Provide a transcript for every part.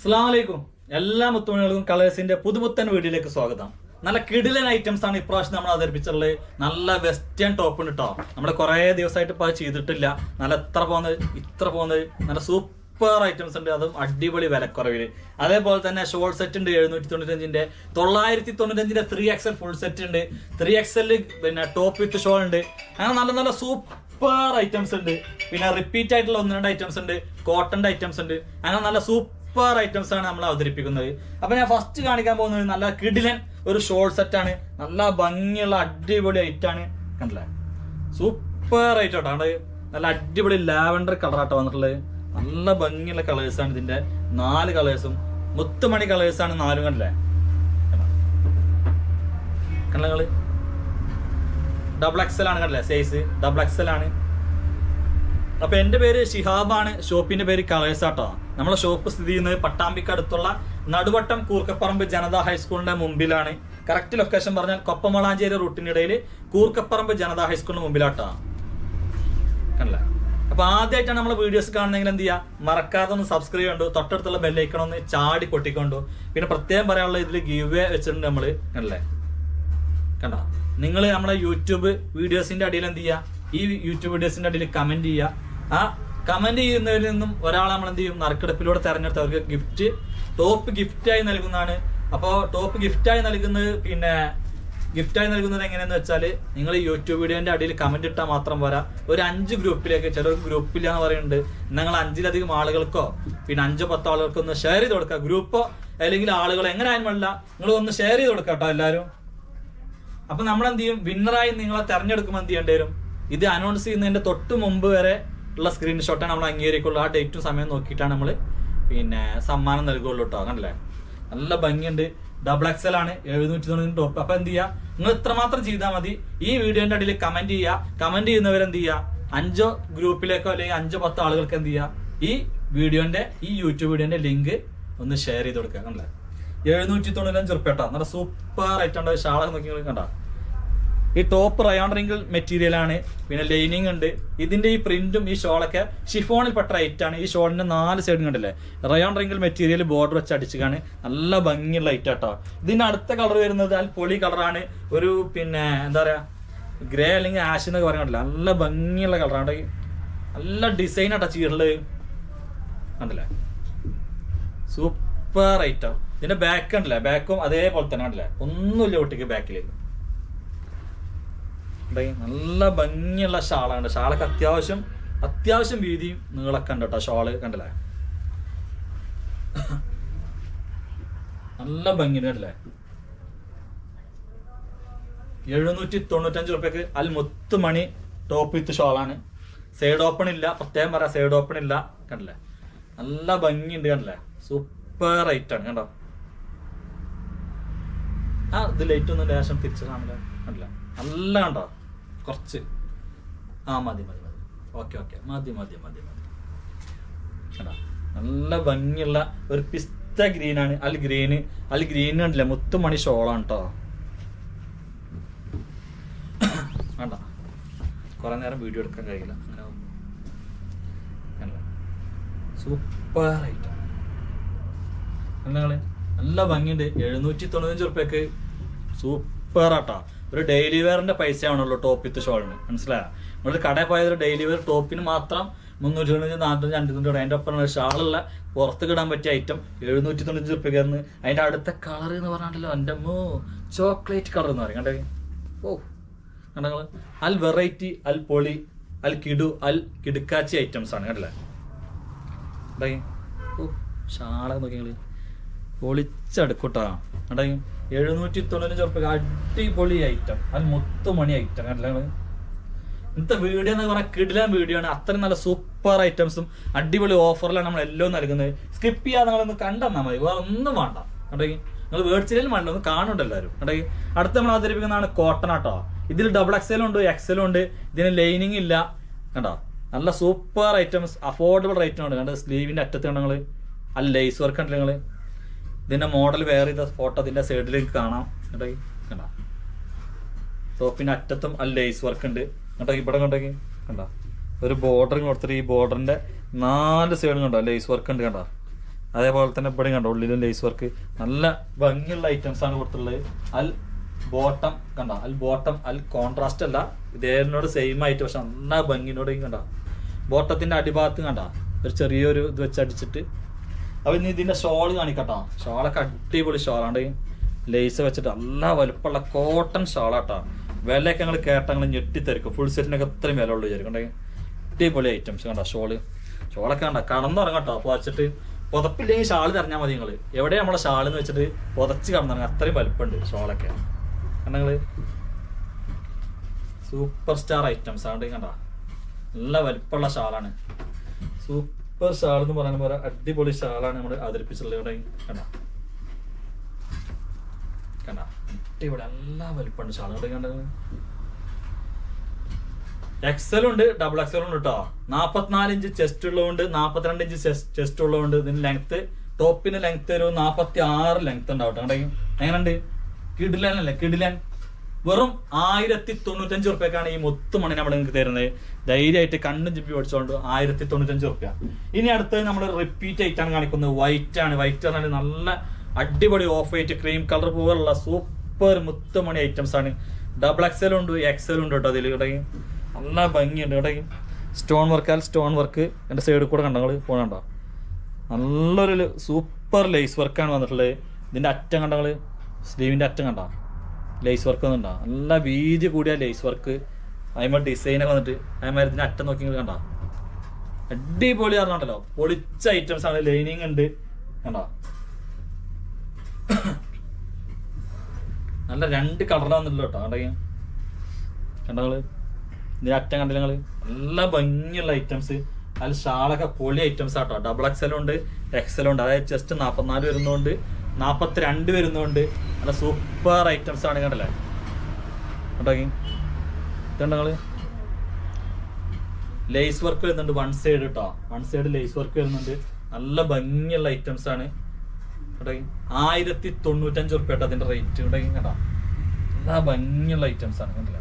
അസ്ലാമലൈക്കും എല്ലാ മുത്തുമണികൾക്കും കളേഴ്സിന്റെ പുതുമുത്തൻ വീഡിയോയിലേക്ക് സ്വാഗതം നല്ല കിടിലൻ ഐറ്റംസ് ആണ് ഇപ്രാവശ്യം നമ്മൾ അവതരിപ്പിച്ചിട്ടുള്ളത് നല്ല വെസ്റ്റേൺ ടോപ്പ് ഉണ്ട് കേട്ടോ നമ്മൾ കുറേ ദിവസമായിട്ട് ഇപ്പോൾ അത് ചെയ്തിട്ടില്ല നല്ല എത്ര പോകുന്നത് ഇത്ര പോകുന്നത് നല്ല സൂപ്പർ ഐറ്റംസ് ഉണ്ട് അതും അടിപൊളി വിലക്കുറവില് അതേപോലെ തന്നെ ഷോർട്ട് സെറ്റ് ഉണ്ട് എഴുന്നൂറ്റി തൊണ്ണൂറ്റഞ്ചിന്റെ തൊള്ളായിരത്തി തൊണ്ണൂറ്റഞ്ചിന്റെ ത്രീ എക്സൽ ഫുൾ സെറ്റ് ഉണ്ട് ത്രീ എക്സൽ പിന്നെ ടോപ്പ് വിത്ത് ഷോൾ ഉണ്ട് അങ്ങനെ നല്ല നല്ല സൂപ്പർ ഐറ്റംസ് ഉണ്ട് പിന്നെ റിപ്പീറ്റ് ആയിട്ടുള്ള ഒന്ന് രണ്ട് ഐറ്റംസ് ഉണ്ട് കോട്ടന്റെ ഐറ്റംസ് ഉണ്ട് അങ്ങനെ നല്ല സൂപ്പർ ഐറ്റംസ് ആണ് നമ്മൾ അവതരിപ്പിക്കുന്നത് അപ്പൊ ഞാൻ ഫസ്റ്റ് കാണിക്കാൻ പോകുന്നത് നല്ല കിടിലൻ ഒരു ഷോർട്ട് സെറ്റ് ആണ് നല്ല ഭംഗിയുള്ള അടിപൊളി ഐറ്റം ആണ് കണ്ടില്ലേ സൂപ്പർ ഐറ്റം കേട്ടോ അവിടെ നല്ല അടിപൊളി ലാവൻഡർ കളറാട്ടോ വന്നിട്ടുള്ളത് നല്ല ഭംഗിയുള്ള കളേഴ്സ് ആണ് ഇതിന്റെ നാല് കളേഴ്സും മുത്തുമണി കളേഴ്സ് ആണ് നാലും കണ്ടില്ലേ കണ്ടങ്ങള് ഡബിൾ എക്സൽ ആണ് കണ്ടില്ലേ സൈസ് ഡബിൾ എക്സൽ ആണ് അപ്പൊ എന്റെ പേര് ഷിഹാബാണ് ഷോപ്പിന്റെ പേര് കളേഴ്സ് ആട്ടോ നമ്മളെ ഷോപ്പ് സ്ഥിതി ചെയ്യുന്നത് പട്ടാമ്പിക്ക് അടുത്തുള്ള നടുവട്ടം കൂർക്കപ്പറമ്പ് ജനതാ ഹൈസ്കൂളിന്റെ മുമ്പിലാണ് കറക്റ്റ് ലൊക്കേഷൻ പറഞ്ഞാൽ കൊപ്പമളാഞ്ചേരി റൂട്ടിനിടയിൽ കൂർക്കപ്പറമ്പ് ജനതാ ഹൈസ്കൂളിന്റെ മുമ്പിലാട്ടോ കണ്ടല്ലേ അപ്പൊ ആദ്യമായിട്ടാണ് നമ്മൾ വീഡിയോസ് കാണുന്നെങ്കിൽ എന്ത് ചെയ്യുക മറക്കാതെ ഒന്ന് സബ്സ്ക്രൈബ് കണ്ടു തൊട്ടടുത്തുള്ള ബെല്ലൈക്കൺ ഒന്ന് ചാടി പൊട്ടിക്കൊണ്ടു പിന്നെ പ്രത്യേകം പറയാനുള്ള ഇതിൽ ഗീവ് വെച്ചിട്ടുണ്ട് നമ്മള് കണ്ടല്ലേ കണ്ട നിങ്ങൾ നമ്മുടെ യൂട്യൂബ് വീഡിയോസിന്റെ അടിയിൽ എന്ത് ചെയ്യുക ഈ യൂട്യൂബ് വീഡിയോസിന്റെ അടിയിൽ കമന്റ് ചെയ്യുക ആ കമന്റ് ചെയ്യുന്നതിൽ നിന്നും ഒരാളെ നമ്മൾ എന്ത് ചെയ്യും നറുക്കെടുപ്പിലൂടെ തെരഞ്ഞെടുത്ത് അവർക്ക് ഗിഫ്റ്റ് ടോപ്പ് ഗിഫ്റ്റായി നൽകുന്നതാണ് അപ്പോൾ ടോപ്പ് ഗിഫ്റ്റായി നൽകുന്നത് പിന്നെ ഗിഫ്റ്റായി നൽകുന്നത് എങ്ങനെയെന്ന് വെച്ചാൽ നിങ്ങൾ യൂട്യൂബ് വീഡിയോന്റെ അടിയിൽ കമന്റ് ഇട്ടാൽ മാത്രം പോരാ ഒരു അഞ്ച് ഗ്രൂപ്പിലേക്ക് ചിലർ ഗ്രൂപ്പില്ല എന്ന് പറയുന്നുണ്ട് നിങ്ങൾ അഞ്ചിലധികം ആളുകൾക്കോ പിന്നെ അഞ്ചോ പത്തോ ആളുകൾക്കോ ഒന്ന് ഷെയർ ചെയ്ത് കൊടുക്കുക ഗ്രൂപ്പോ അല്ലെങ്കിൽ ആളുകൾ എങ്ങനെ ആയാലും വേണ്ട നിങ്ങൾ ഒന്ന് ഷെയർ ചെയ്ത് കൊടുക്കുക കേട്ടോ എല്ലാവരും അപ്പൊ നമ്മൾ എന്ത് ചെയ്യും വിന്നറായി നിങ്ങളെ തെരഞ്ഞെടുക്കുമ്പോൾ എന്ത് ചെയ്യേണ്ടി വരും ഇത് അനൗൺസ് ചെയ്യുന്നതിന്റെ തൊട്ട് മുമ്പ് വരെ ഉള്ള സ്ക്രീൻഷോട്ടാണ് നമ്മൾ അംഗീകരിക്കുള്ളൂ ആ ഡേറ്റും സമയം നോക്കിയിട്ടാണ് നമ്മൾ പിന്നെ സമ്മാനം നൽകുള്ളൂ കേട്ടോ കണ്ടല്ലേ നല്ല ഭംഗിയുണ്ട് ഡബിൾ എക്സൽ ആണ് എഴുന്നൂറ്റി തൊണ്ണൂറ്റി ടോപ്പ് അപ്പൊ എന്ത് ചെയ്യുക നിങ്ങൾ ഇത്രമാത്രം ചെയ്താൽ മതി ഈ വീഡിയോന്റെ അടിയിൽ കമന്റ് ചെയ്യുക കമന്റ് ചെയ്യുന്നവർ എന്ത് ചെയ്യുക അഞ്ചോ ഗ്രൂപ്പിലേക്കോ അല്ലെങ്കിൽ അഞ്ചോ പത്തോ ആളുകൾക്ക് എന്ത് ചെയ്യുക ഈ വീഡിയോന്റെ ഈ യൂട്യൂബ് വീഡിയോന്റെ ലിങ്ക് ഒന്ന് ഷെയർ ചെയ്ത് കൊടുക്കുക കണ്ടല്ലേ എഴുന്നൂറ്റി തൊണ്ണൂറ്റഞ്ച് ഉറുപ്പ്യ കേട്ടോ നല്ല സൂപ്പർ ആയിട്ടുണ്ട് ഷാള നോക്കി നിങ്ങൾ കണ്ട ഈ ടോപ്പ് റയോൺ റിങ്കിൾ മെറ്റീരിയൽ ആണ് പിന്നെ ലൈനിങ് ഉണ്ട് ഇതിന്റെ ഈ പ്രിന്റും ഈ ഷോളൊക്കെ ഷിഫോണിൽ പെട്ട ഐറ്റ് ആണ് ഈ ഷോളിന്റെ നാല് സൈഡും കണ്ടില്ലേ റയോൺ റിങ്കിൾ മെറ്റീരിയൽ ബോർഡർ വെച്ച് അടിച്ചാണ് നല്ല ഭംഗിയുള്ള ഐറ്റ് ആട്ടോ ഇതിന്റെ അടുത്ത കളർ വരുന്നത് അൽ പൊളി കളറാണ് ഒരു പിന്നെ എന്താ പറയാ ഗ്രേ അല്ലെങ്കിൽ ആഷ് എന്നൊക്കെ പറയാൻ നല്ല ഭംഗിയുള്ള കളറാണ് നല്ല ഡിസൈൻ ആട്ടോ ചെയ്തിട്ടുള്ളത് കണ്ടില്ലേ സൂപ്പർ ഐറ്റം ഇതിന്റെ ബാക്ക് ഉണ്ടല്ലേ ബാക്കും അതേപോലെ തന്നെ ഉണ്ടല്ലേ ഒന്നുമില്ല ഒട്ടിക്ക് ബാക്കിലേക്ക് ഉണ്ടേ, നല്ല ഭംഗിയുള്ള ഷാളാണ് ഷാളൊക്കെ അത്യാവശ്യം അത്യാവശ്യം വീതിയും നീളൊക്കെ ഉണ്ട് കേട്ടോ ഷാള് കണ്ടല്ലേ നല്ല ഭംഗിയുണ്ട് കണ്ടല്ലേ എഴുന്നൂറ്റി തൊണ്ണൂറ്റഞ്ച് റുപ്യക്ക് അൽ മുത്തുമണി ടോപ്പ് വിത്ത് ഷോളാണ് സൈഡ് ഓപ്പൺ ഇല്ല പ്രത്യേകം പറയാം സൈഡ് ഓപ്പൺ ഇല്ല കണ്ടില്ലേ നല്ല ഭംഗിയുണ്ട് കണ്ടില്ലേ സൂപ്പർ ഐറ്റ് ആണ് കണ്ടോ ആ ഇത് ലൈറ്റ് ഒന്നും ലേശം തിരിച്ച് കാണില്ല കണ്ടില്ല നല്ല കണ്ടോ കുറച്ച് ആ മതി മതി മതി ഓക്കെ ഓക്കെ മതി മതി മതി മതി കണ്ടോ നല്ല ഭംഗിയുള്ള ഒരു പിസ്ത ഗ്രീൻ ആണ് അൽ ഗ്രീന് അൽ ഗ്രീൻ കണ്ടില്ല മുത്തുമണി ഷോളാണ് കേട്ടോ വേണ്ട കുറെ നേരം വീഡിയോ എടുക്കാൻ കഴിയില്ല അങ്ങനെ സൂപ്പർ ഐറ്റം നിങ്ങള് നല്ല ഭംഗിയുണ്ട് എഴുന്നൂറ്റി തൊണ്ണൂറ്റഞ്ച് റുപ്യക്ക് സൂപ്പർ ആട്ടാ ഒരു ഡെയിലി വെയറിന്റെ പൈസ ആണല്ലോ ടോപ്പ് വിത്ത് ഷോളിന് മനസ്സിലായോ നമ്മൾ കടയിൽ പോയത് ഒരു ഡെയിലി വെയർ ടോപ്പിന് മാത്രം മുന്നൂറ്റി തൊണ്ണൂറ്റി നാനൂറ്റി അഞ്ചുനൂറ്റി അതിന്റെ ഒപ്പം ഷാളുള്ള പുറത്ത് കിടാൻ പറ്റിയ ഐറ്റം എഴുന്നൂറ്റി തൊണ്ണൂറ്റി റുപ്യക്കായിരുന്നു അതിന്റെ അടുത്ത കളർ എന്ന് പറഞ്ഞാണ്ടല്ലോ എൻ്റെ മോ ചോക്ലേറ്റ് കളർ എന്ന് പറയും കണ്ടേ ഓ കണ്ടങ്ങള് അൽ വെറൈറ്റി അൽ പൊളി അൽ കിടു അൽ കിടുക്കാച്ചി ഐറ്റംസ് ആണ് കണ്ടില്ലേ ഉണ്ടായി ഓ ഷാള നോക്കിയാൽ പൊളിച്ചെടുക്കൂട്ടാ ഉണ്ടായി എഴുന്നൂറ്റി തൊണ്ണൂറ്റഞ്ച് ഉറുപ്പ്യ അടിപൊളി ഐറ്റം അത് മുത്തുമണി ഐറ്റം കണ്ടില്ല ഇന്നത്തെ വീഡിയോ എന്ന് പറഞ്ഞാൽ കിടിലൻ വീഡിയോ ആണ് അത്രയും നല്ല സൂപ്പർ ഐറ്റംസും അടിപൊളി ഓഫറിലാണ് നമ്മൾ എല്ലാം നൽകുന്നത് സ്കിപ്പ് ചെയ്യാതെ നിങ്ങളൊന്ന് കണ്ടെന്നാൽ മതി വേറെ ഒന്നും വേണ്ട കണ്ടെങ്കിൽ നിങ്ങൾ വേർഡ്സിലും വേണ്ട ഒന്ന് കാണുന്നുണ്ട് എല്ലാവരും കണ്ടെങ്കിൽ അടുത്ത് നമ്മൾ അവതരിപ്പിക്കുന്നതാണ് കോട്ടൺ ആട്ടോ ഇതിൽ ഡബിൾ എക്സലും ഉണ്ട് എക്സലും ഉണ്ട് ഇതിന് ലൈനിങ് ഇല്ല കണ്ടോ നല്ല സൂപ്പർ ഐറ്റംസ് അഫോർഡബിൾ റേറ്റും ഉണ്ട് കണ്ടോ സ്ലീവിന്റെ അറ്റത്ത് കണ്ടോ നിങ്ങള് അല്ല ലേസ് വർക്ക് ഉണ്ടല്ലോ നിങ്ങള് ഇതിന്റെ മോഡൽ വേറെ ചെയ്ത ഫോട്ടോ ഇതിന്റെ സൈഡിലേക്ക് കാണാം കേട്ടോ കണ്ട ടോപ്പിന്റെ അറ്റത്തും അല്ല ലേസ് വർക്ക് ഉണ്ട് കേട്ടോ ഇവിടെ കണ്ടോക്കി കണ്ട ഒരു ബോർഡർ കൊടുത്തിട്ട് ഈ ബോർഡറിന്റെ നാല് സൈഡും കണ്ടോ ലേസ് വർക്ക് ഉണ്ട് കണ്ടോ അതേപോലെ തന്നെ ഇവിടെ കണ്ടോ ഉള്ളിലും ലേസ് വർക്ക് നല്ല ഭംഗിയുള്ള ഐറ്റംസ് ആണ് കൊടുത്തിട്ടുള്ളത് അൽ ബോട്ടം കണ്ട അൽ ബോട്ടം അൽ കോൺട്രാസ്റ്റ് അല്ല ഇതേനോട് സെയിം ആയിട്ട് പക്ഷെ നല്ല ഭംഗിനോട് കണ്ട ബോട്ടത്തിന്റെ അടിഭാഗത്ത് കണ്ട ഒരു ചെറിയൊരു ഇത് വെച്ച് അടിച്ചിട്ട് അപ്പൊ ഇനി ഇതിന്റെ ഷോള് കാണിക്കട്ടോ ഷോളൊക്കെ അടിപൊളി ഷോളാണ് ലേസ് വെച്ചിട്ട് നല്ല വലുപ്പമുള്ള കോട്ടൺ ഷോളാട്ടോ വിലയൊക്കെ ഞങ്ങൾ കേട്ട ഞങ്ങൾ ഞെട്ടിത്തെറിക്കും ഫുൾ സെറ്റിനൊക്കെ അത്രയും വില ഉള്ളൂ വിചാരിക്കും കണ്ടേ അടിപൊളി ഐറ്റംസ് കണ്ട ഷോള് ഷോളൊക്കെ കണ്ട കടന്നുറങ്ങട്ടോ അപ്പൊ വെച്ചിട്ട് പുതപ്പില്ലെങ്കിൽ ഷാള് തെരഞ്ഞാൽ മതി നിങ്ങള് എവിടെയാ നമ്മളെ ഷാള് എന്ന് വെച്ചിട്ട് പുതച്ച് കടന്നിറങ്ങും അത്രയും വലുപ്പമുണ്ട് ഷോളൊക്കെ കണ്ട നിങ്ങള് സൂപ്പർ സ്റ്റാർ ഐറ്റംസ് ആണ് കണ്ട നല്ല വലിപ്പമുള്ള ഷാളാണ് സൂപ്പർ ഷാൾ എന്ന് പറയുന്ന പോലെ അടിപൊളി ഷാളാണ് നമ്മൾ അവതരിപ്പിച്ചിട്ടുള്ളത് ഇവിടെ കണ്ട കണ്ട അടിപൊളി നല്ല വലിപ്പമുണ്ട് ഷാളുകൾ കണ്ടത് എക്സൽ ഉണ്ട് ഡബിൾ എക്സൽ ഉണ്ട് കേട്ടോ നാപ്പത്തിനാല് ഇഞ്ച് ചെസ്റ്റ് ഉള്ളതുകൊണ്ട് നാപ്പത്തിരണ്ട് ഇഞ്ച് ചെസ്റ്റ് ഉള്ളതുകൊണ്ട് ഇതിന് ലെങ്ത് ടോപ്പിന് ലെങ്ത് ഒരു നാപ്പത്തി ആറ് ലെങ്ത് ഉണ്ടാവും കേട്ടോ എങ്ങനെയുണ്ട് കിഡിലൻ അല്ലേ കിഡിലൻ വെറും ആയിരത്തി തൊണ്ണൂറ്റഞ്ച് റുപ്യക്കാണ് ഈ മൊത്തമണി നമ്മൾ നിങ്ങൾക്ക് തരുന്നത് ധൈര്യമായിട്ട് കണ്ണും ചിപ്പി പഠിച്ചോണ്ട് ആയിരത്തി തൊണ്ണൂറ്റഞ്ച് റുപ്യ ഇനി അടുത്തത് നമ്മൾ റിപ്പീറ്റ് ആയിട്ടാണ് കാണിക്കുന്നത് വൈറ്റ് ആണ് വൈറ്റ് പറഞ്ഞാൽ നല്ല അടിപൊളി ഓഫ് വൈറ്റ് ക്രീം കളർ പോലുള്ള സൂപ്പർ മുത്തമണി ഐറ്റംസ് ആണ് ഡബിൾ എക്സൽ ഉണ്ട് എക്സൽ ഉണ്ട് കേട്ടോ അതിൽ ഇവിടെ നല്ല ഭംഗിയുണ്ട് ഇവിടെ സ്റ്റോൺ വർക്കാൽ സ്റ്റോൺ വർക്ക് എൻ്റെ സൈഡിൽ കൂടെ കണ്ടോ നിങ്ങൾ പോകണ്ടോ നല്ലൊരു സൂപ്പർ ലേസ് വർക്കാണ് വന്നിട്ടുള്ളത് ഇതിൻ്റെ അറ്റം കണ്ടങ്ങൾ സ്ലീവിൻ്റെ അറ്റം കണ്ടോ ലേസ് വർക്ക് വന്നിട്ടുണ്ടോ നല്ല വീതി കൂടിയ ലേസ് വർക്ക് അതിന്മേൽ ഡിസൈനൊക്കെ വന്നിട്ട് അതേമാതിരി ഇതിൻ്റെ അറ്റം നോക്കി നിങ്ങൾ കണ്ടോ അടിപൊളി പറഞ്ഞിട്ടല്ലോ പൊളിച്ച ഐറ്റംസ് ആണ് ലൈനിങ് ഉണ്ട് കണ്ടോ നല്ല രണ്ട് കളറാന്നുള്ളൂ കേട്ടോ കണ്ടെങ്കിൽ കണ്ടങ്ങള് ഇതിന്റെ അറ്റം കണ്ടില്ല നിങ്ങള് നല്ല ഭംഗിയുള്ള ഐറ്റംസ് അതിൽ ഷാളൊക്കെ പൊളി ഐറ്റംസ് ആട്ടോ ഡബിൾ എക്സലും ഉണ്ട് എക്സലും ഉണ്ട് അതായത് ജസ്റ്റ് നാപ്പത്തിനാല് വരുന്നതുകൊണ്ട് നാപ്പത്തിരണ്ട് വരുന്നതുകൊണ്ട് നല്ല സൂപ്പർ ഐറ്റംസ് ആണ് കണ്ടല്ലേ കേട്ടോ ഇതുണ്ടങ്ങള് ലേസ് വർക്ക് വരുന്നുണ്ട് വൺ സൈഡ് കേട്ടോ വൺ സൈഡ് ലേസ് വർക്ക് വരുന്നുണ്ട് നല്ല ഭംഗിയുള്ള ഐറ്റംസ് ആണ് കേട്ടോ ആയിരത്തി തൊണ്ണൂറ്റഞ്ച് ഉറുപ്പ്യ കേട്ടോ അതിന്റെ റേറ്റ് കേട്ടോ കേട്ടോ നല്ല ഭംഗിയുള്ള ഐറ്റംസ് ആണ് കണ്ടില്ല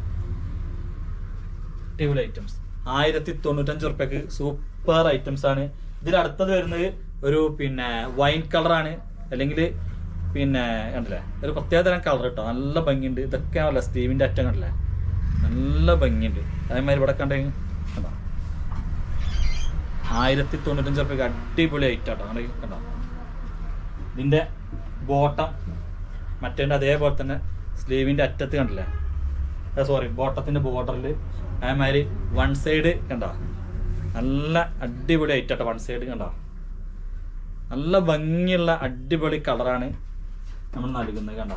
അടിപൊളി ഐറ്റംസ് ആയിരത്തി തൊണ്ണൂറ്റഞ്ച് ഉറുപ്പ്യക്ക് സൂപ്പർ ഐറ്റംസ് ആണ് ഇതിൽ അടുത്തത് വരുന്നത് ഒരു പിന്നെ വൈൻ കളറാണ് അല്ലെങ്കിൽ പിന്നെ കണ്ടില്ലേ ഒരു പ്രത്യേക തരം കളർ കേട്ടോ നല്ല ഭംഗിയുണ്ട് ഇതൊക്കെയാണല്ലോ സ്റ്റീവിന്റെ അറ്റം കണ്ടില്ലേ നല്ല ഭംഗിയുണ്ട് അതേമാതിരി ഇവിടെ കണ്ടെങ്കിൽ കണ്ടോ ആയിരത്തി തൊണ്ണൂറ്റഞ്ച് ഉറുപ്പ്യക്ക് അടിപൊളി ഐറ്റം കേട്ടോ കണ്ടെങ്കിൽ കണ്ടോ ഇതിന്റെ ബോട്ടം മറ്റേന്റെ അതേപോലെ തന്നെ സ്ലീവിന്റെ അറ്റത്ത് കണ്ടില്ലേ സോറി ബോട്ടത്തിന്റെ ബോർഡറിൽ അതേമാതിരി വൺ സൈഡ് കണ്ട നല്ല അടിപൊളി ഐറ്റാട്ടോ വൺ സൈഡ് കണ്ട നല്ല ഭംഗിയുള്ള അടിപൊളി കളറാണ് നമ്മൾ നൽകുന്നത് കണ്ട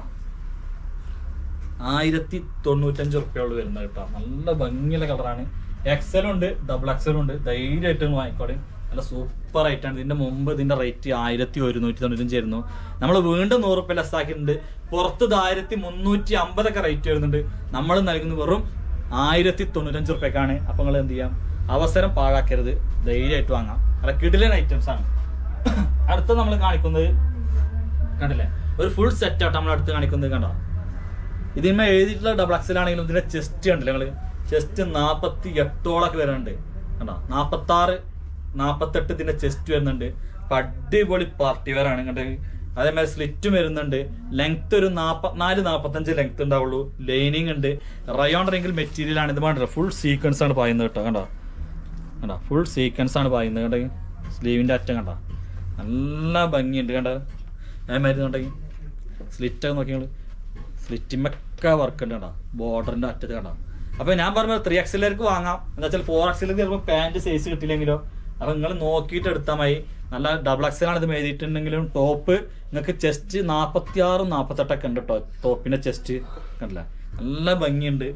ആയിരത്തി തൊണ്ണൂറ്റഞ്ച് റുപ്യോള് വരുന്നത് കേട്ടോ നല്ല ഭംഗിയുള്ള കളറാണ് എക്സലും ഉണ്ട് ഡബിൾ എക്സലും ഉണ്ട് ധൈര്യമായിട്ട് വാങ്ങിക്കോളെ നല്ല സൂപ്പർ ആയിട്ടാണ് ഇതിന്റെ മുമ്പ് ഇതിന്റെ റേറ്റ് ആയിരത്തി ഒരുന്നൂറ്റി തൊണ്ണൂറ്റഞ്ച് ആയിരുന്നു നമ്മൾ വീണ്ടും നൂറ് റുപ്യ ലെസ് ആക്കിയിട്ടുണ്ട് പുറത്ത് ഇത് ആയിരത്തി മുന്നൂറ്റി അമ്പതൊക്കെ റേറ്റ് വരുന്നുണ്ട് നമ്മൾ നൽകുന്നത് വെറും ആയിരത്തി തൊണ്ണൂറ്റഞ്ച് റുപ്യക്കാണ് അപ്പൊ നിങ്ങൾ എന്ത് ചെയ്യാം അവസരം പാഴാക്കരുത് ധൈര്യമായിട്ട് വാങ്ങാം നല്ല കിടിലൻ ഐറ്റംസ് ആണ് അടുത്ത നമ്മൾ കാണിക്കുന്നത് കണ്ടില്ലേ ഒരു ഫുൾ സെറ്റ് ആയിട്ട് നമ്മൾ അടുത്ത് കാണിക്കുന്നത് കണ്ടോ ഇതിന്മേൽ എഴുതിയിട്ടുള്ള ഡബിൾ എക്സൽ ആണെങ്കിലും ഇതിന്റെ ചെസ്റ്റ് കണ്ടില്ലേ നിങ്ങള് ചെസ്റ്റ് നാപ്പത്തി എട്ടോളൊക്കെ വരുന്നുണ്ട് കണ്ടോ നാപ്പത്തി ആറ് നാപ്പത്തെട്ട് ഇതിന്റെ ചെസ്റ്റ് വരുന്നുണ്ട് അപ്പൊ അടിപൊളി പാർട്ടി വെയർ ആണ് കണ്ടത് അതേമാതിരി സ്ലിറ്റും വരുന്നുണ്ട് ലെങ്ത് ഒരു നാപ്പത്തിനാല് നാപ്പത്തഞ്ച് ലെങ്ത് ഉണ്ടാവുള്ളൂ ലൈനിങ് ഉണ്ട് റയോൺ റിങ്കിൽ മെറ്റീരിയൽ ആണ് ഇത് വേണ്ടത് ഫുൾ സീക്വൻസ് ആണ് പായുന്നത് കേട്ടോ കണ്ടോ കണ്ടോ ഫുൾ സീക്വൻസ് ആണ് പായുന്നത് കണ്ടോ സ്ലീവിന്റെ അറ്റം കണ്ടോ നല്ല ഭംഗിയുണ്ട് കണ്ടോ അതേമാതിരി കണ്ടെങ്കിൽ സ്ലിറ്റ് ഒക്കെ നോക്കിയാൽ സ്ലിറ്റിമൊക്കെ വർക്ക് ഉണ്ട് കണ്ടോ ബോർഡറിന്റെ അറ്റത്ത് കണ്ടോ അപ്പൊ ഞാൻ പറഞ്ഞ ത്രീ എക്സിലേക്ക് വാങ്ങാം എന്താ വെച്ചാൽ ഫോർ എക്സിലേക്ക് ചിലപ്പോൾ പാന്റ് സൈസ് കിട്ടില്ലെങ്കിലോ അപ്പൊ നിങ്ങൾ നോക്കിയിട്ട് എടുത്താൽ മതി നല്ല ഡബിൾ എക്സലാണ് ഇത് എഴുതിയിട്ടുണ്ടെങ്കിലും ടോപ്പ് നിങ്ങൾക്ക് ചെസ്റ്റ് നാപ്പത്തി ആറും നാപ്പത്തെട്ടൊക്കെ ഉണ്ട് കേട്ടോ ടോപ്പിന്റെ ചെസ്റ്റ് കണ്ടില്ല നല്ല ഭംഗിയുണ്ട്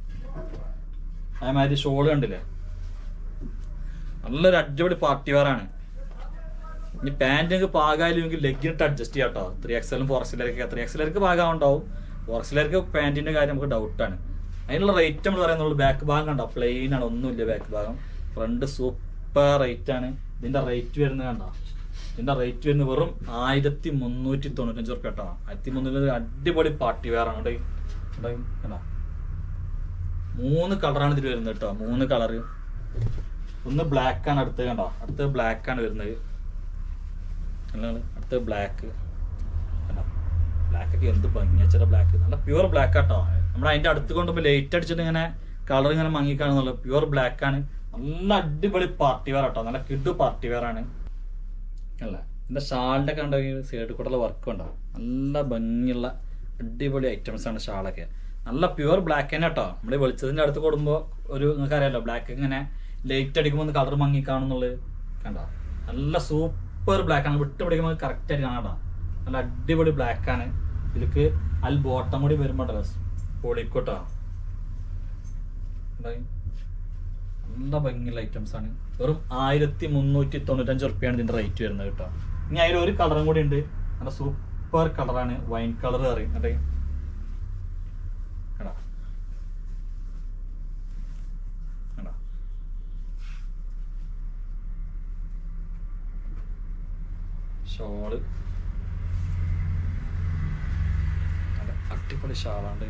അതേമാതിരി ഷോള് കണ്ടില്ലേ നല്ലൊരു അടിപൊളി പാർട്ടി വെയറാണ് ഇനി പാന്റ് നിങ്ങൾക്ക് പാകായില്ലെങ്കിൽ ലെഗിനിട്ട് അഡ്ജസ്റ്റ് ചെയ്യാം കേട്ടോ ത്രീ എക്സലും ഫോർ എക്സലൊക്കെ ത്രീ എക്സലർക്ക് പാകാവുണ്ടാവും ഫോർ എക്സലർക്ക് പാന്റിന്റെ കാര്യം നമുക്ക് ഡൗട്ടാണ് അതിനുള്ള റേറ്റ് നമ്മൾ പറയുന്നുള്ളൂ ബാക്ക് ഭാഗം കണ്ടോ പ്ലെയിൻ ആണ് ഒന്നുമില്ല ബാക്ക് ഭാഗം ഫ്രണ്ട് സൂപ്പർ റേറ്റ് ആണ് ഇതിന്റെ റേറ്റ് വരുന്നത് കണ്ടോ ഇതിന്റെ റേറ്റ് വരുന്നത് വെറും ആയിരത്തി മുന്നൂറ്റി തൊണ്ണൂറ്റഞ്ച് റുപ്യ കേട്ടോ ആയിരത്തി മുന്നൂറ്റി അടിപൊളി പാർട്ടി വെയർ ആണ് കേട്ടോ കേട്ടോ കണ്ടോ മൂന്ന് കളറാണ് ഇതിൽ വരുന്നത് കേട്ടോ മൂന്ന് കളറ് ഒന്ന് ബ്ലാക്ക് ആണ് അടുത്ത് കണ്ടോ അടുത്ത് ബ്ലാക്ക് ആണ് വരുന്നത് നിങ്ങൾ അടുത്ത ബ്ലാക്ക് ബ്ലാക്ക് ഒക്കെ എന്ത് ഭംഗിയച്ചട ബ്ലാക്ക് നല്ല പ്യുവർ ബ്ലാക്ക് ആട്ടോ നമ്മൾ അതിന്റെ അടുത്ത് കൊണ്ടുപോയി ലൈറ്റ് അടിച്ചിട്ട് ഇങ്ങനെ കളർ ഇങ്ങനെ മങ്ങി കാണുന്നുള്ളൂ പ്യുവർ ബ്ലാക്ക് ആണ് നല്ല അടിപൊളി പാർട്ടി വെയർ ആട്ടോ നല്ല കിഡു പാർട്ടി വെയർ ആണ് അല്ല ഇതിന്റെ ഷാളിന്റെ കണ്ട സൈഡിൽ കൂടെ വർക്ക് ഉണ്ടാവും നല്ല ഭംഗിയുള്ള അടിപൊളി ഐറ്റംസ് ആണ് ഷാളൊക്കെ നല്ല പ്യുവർ ബ്ലാക്ക് തന്നെ കേട്ടോ നമ്മൾ വെളിച്ചതിന്റെ അടുത്ത് കൊടുക്കുമ്പോൾ ഒരു നിങ്ങൾക്ക് അറിയാലോ ബ്ലാക്ക് ഇങ്ങനെ ലൈറ്റ് അടിക്കുമ്പോൾ ഒന്ന് കളർ മങ്ങി കാണുന്നുള്ളത് കണ്ടോ നല്ല സൂപ്പർ ബ്ലാക്ക് ആണ് വിട്ട് പിടിക്കുമ്പോൾ കറക്റ്റ് ആയിട്ട് കാണാം നല്ല അടിപൊളി ബ്ലാക്ക് ആണ് ഇതിലേക്ക് അൽ ബോട്ടം കൂടി വരുമ്പോണ്ടല്ലോ പൊളിക്കോട്ടോ നല്ല ഭംഗിയുള്ള ഐറ്റംസ് ആണ് വെറും ആയിരത്തി മുന്നൂറ്റി തൊണ്ണൂറ്റഞ്ച് റുപ്യാണ് ഇതിന്റെ റേറ്റ് വരുന്നത് കേട്ടോ ഇനി അതിൽ ഒരു കളറും കൂടി ഉണ്ട് നല്ല സൂപ്പർ കളറാണ് വൈൻ കളർ അറിയും അതെ കടാ കടാ ഷോള് നല്ല അടിപൊളി ഷാളാണ്ട്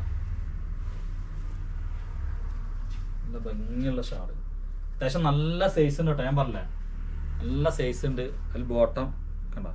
നല്ല ഭംഗിയുള്ള ഷാള് അത്യാവശ്യം നല്ല സൈസ് ഉണ്ട് കേട്ടോ ഞാൻ പറഞ്ഞേ നല്ല സൈസ് ഉണ്ട് അതിൽ ബോട്ടം കണ്ട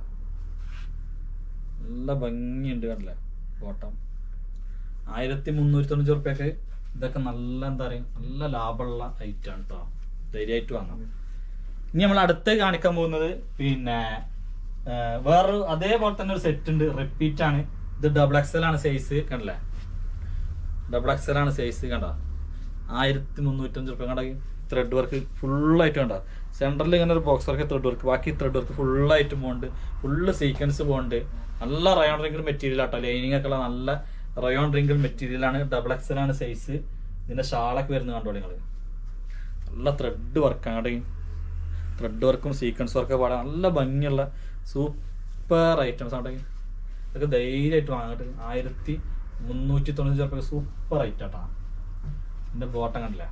നല്ല ഭംഗിയുണ്ട് കണ്ടില്ലേ ബോട്ടം ആയിരത്തി മുന്നൂറ്റി തൊണ്ണൂറ്റി റുപ്യക്ക് ഇതൊക്കെ നല്ല എന്താ പറയുക നല്ല ലാഭമുള്ള ഐറ്റം ആണ് കേട്ടോ ധൈര്യമായിട്ട് വാങ്ങാം ഇനി നമ്മൾ അടുത്ത് കാണിക്കാൻ പോകുന്നത് പിന്നെ ആ, വേറൊരു അതേപോലെ തന്നെ ഒരു സെറ്റ് ഉണ്ട് റിപ്പീറ്റ് ആണ് ഇത് ഡബിൾ എക്സൽ ആണ് സൈസ് കണ്ടില്ലേ ഡബിൾ എക്സൽ ആണ് സൈസ് കണ്ട ആയിരത്തി മുന്നൂറ്റഞ്ച് റുപ്യ കണ്ട ത്രെഡ് വർക്ക് ഫുള്ളായിട്ട് കണ്ട സെൻറ്ററിൽ ഇങ്ങനെ ഒരു ബോക്സ് വർക്ക് ത്രെഡ് വർക്ക് ബാക്കി ത്രെഡ് വർക്ക് ഫുള്ളായിട്ട് പോകുന്നുണ്ട് ഫുള്ള് സീക്വൻസ് പോകുന്നുണ്ട് നല്ല റയോൺ റിങ്കിൾ മെറ്റീരിയൽ ആട്ടോ ലൈനിങ് ഒക്കെ ഉള്ള നല്ല റയോൺ റിങ്കിൾ മെറ്റീരിയൽ ആണ് ഡബിൾ എക്സൽ ആണ് സൈസ് ഇതിന്റെ ഷാളൊക്കെ വരുന്നത് കണ്ടോ നിങ്ങൾ നല്ല ത്രെഡ് വർക്കാണ് ത്രെഡ് വർക്കും സീക്വൻസ് വർക്കും പാടാൻ നല്ല ഭംഗിയുള്ള സൂപ്പർ ഐറ്റംസ് ആണ് ഇതൊക്കെ ധൈര്യമായിട്ട് വാങ്ങിട്ട് ആയിരത്തി മുന്നൂറ്റി തൊണ്ണൂറ്റി റുപ്യ സൂപ്പർ ഐറ്റം ആട്ടാ ഇതിന്റെ ബോട്ടം കണ്ടില്ല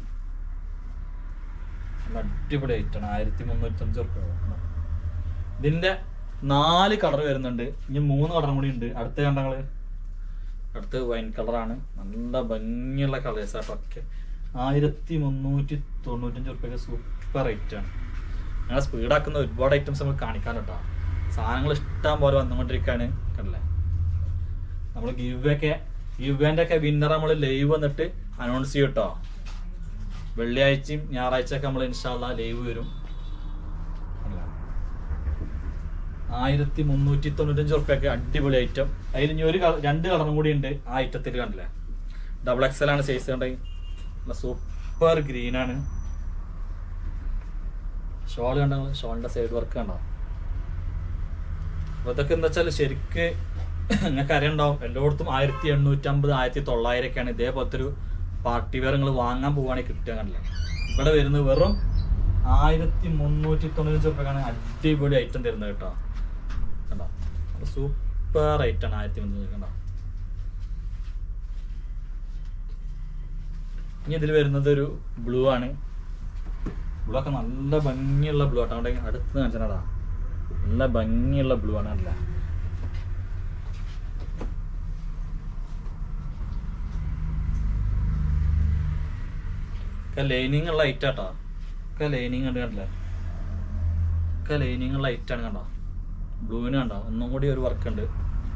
നല്ല അടിപൊളി ഐറ്റാണ് ആയിരത്തി മുന്നൂറ്റി തൊണ്ണൂറ്റി റുപ്യ ഇതിന്റെ നാല് കളർ വരുന്നുണ്ട് ഇനി മൂന്ന് കളറും കൂടി ഉണ്ട് അടുത്ത കണ്ടങ്ങള് അടുത്ത് വൈൻ കളറാണ് നല്ല ഭംഗിയുള്ള കളേഴ്സ് ആട്ടോ ഒക്കെ ആയിരത്തി മുന്നൂറ്റി തൊണ്ണൂറ്റഞ്ച് റുപ്യൊക്കെ സൂപ്പർ ഐറ്റാണ് ഞങ്ങൾ സ്പീഡാക്കുന്ന ഒരുപാട് ഐറ്റംസ് നമ്മൾ കാണിക്കാൻ കേട്ടോ സാധനങ്ങൾ ഇഷ്ടം പോലെ വന്നുകൊണ്ടിരിക്കുകയാണ് കണ്ടില്ലേ നമ്മൾ ഗിവ് ഒക്കെ ഗിവേന്റെ ഒക്കെ വിന്നർ നമ്മൾ ലൈവ് വന്നിട്ട് അനൗൺസ് ചെയ്യും കേട്ടോ വെള്ളിയാഴ്ചയും ഞായറാഴ്ചയൊക്കെ നമ്മൾ ഇൻഷാല്ല ലൈവ് വരും കണ്ടില്ലേ? ആയിരത്തി മുന്നൂറ്റി തൊണ്ണൂറ്റഞ്ച് റുപ്യൊക്കെ അടിപൊളി ഐറ്റം അതിൽ ഇനി ഒരു കളർ രണ്ട് കളറും കൂടി ഉണ്ട് ആ ഐറ്റത്തിൽ കണ്ടില്ലേ ഡബിൾ എക്സൽ ആണ് സൈസ് കണ്ടെങ്കിൽ നല്ല സൂപ്പർ ഗ്രീൻ ആണ് ഷോൾ കണ്ടോ ഷോളിന്റെ സൈഡ് വർക്ക് കണ്ടോ അപ്പൊ ഇതൊക്കെ എന്താ വെച്ചാൽ ശരിക്ക് നിങ്ങൾക്ക് അറിയണ്ടാവും എല്ലായിടത്തും ആയിരത്തി എണ്ണൂറ്റി അമ്പത് ആയിരത്തി തൊള്ളായിരം ഒക്കെയാണ് ഇതേപോലത്തെ ഒരു പാർട്ടി വെയർ നിങ്ങൾ വാങ്ങാൻ പോവുകയാണെങ്കിൽ കിട്ടുക കണ്ടില്ല ഇവിടെ വരുന്നത് വെറും ആയിരത്തി മുന്നൂറ്റി തൊണ്ണൂറ്റി റുപ്യക്കാണ് അടിപൊളി ഐറ്റം തരുന്നത് കേട്ടോ കണ്ടോ സൂപ്പർ ഐറ്റം ആണ് ആയിരത്തി മുന്നൂറ്റി കണ്ടോ ഇനി ഇതിൽ വരുന്നത് ഒരു ബ്ലൂ ആണ് ബ്ലൂ ഒക്കെ നല്ല ഭംഗിയുള്ള ബ്ലൂ ആട്ടോ അവിടെ അടുത്ത് കാണിച്ചാടാ നല്ല ഭംഗിയുള്ള ബ്ലൂ ആണ് അല്ല ഒക്കെ ലൈനിങ് ഉള്ള ഐറ്റ് ആട്ടോ ഒക്കെ ലൈനിങ് ഉണ്ട് കണ്ടില്ലേ ഒക്കെ ലൈനിങ് ഉള്ള ഐറ്റ് ആണ് കണ്ടോ ബ്ലൂവിന് കണ്ടോ ഒന്നും കൂടി ഒരു വർക്ക് ഉണ്ട്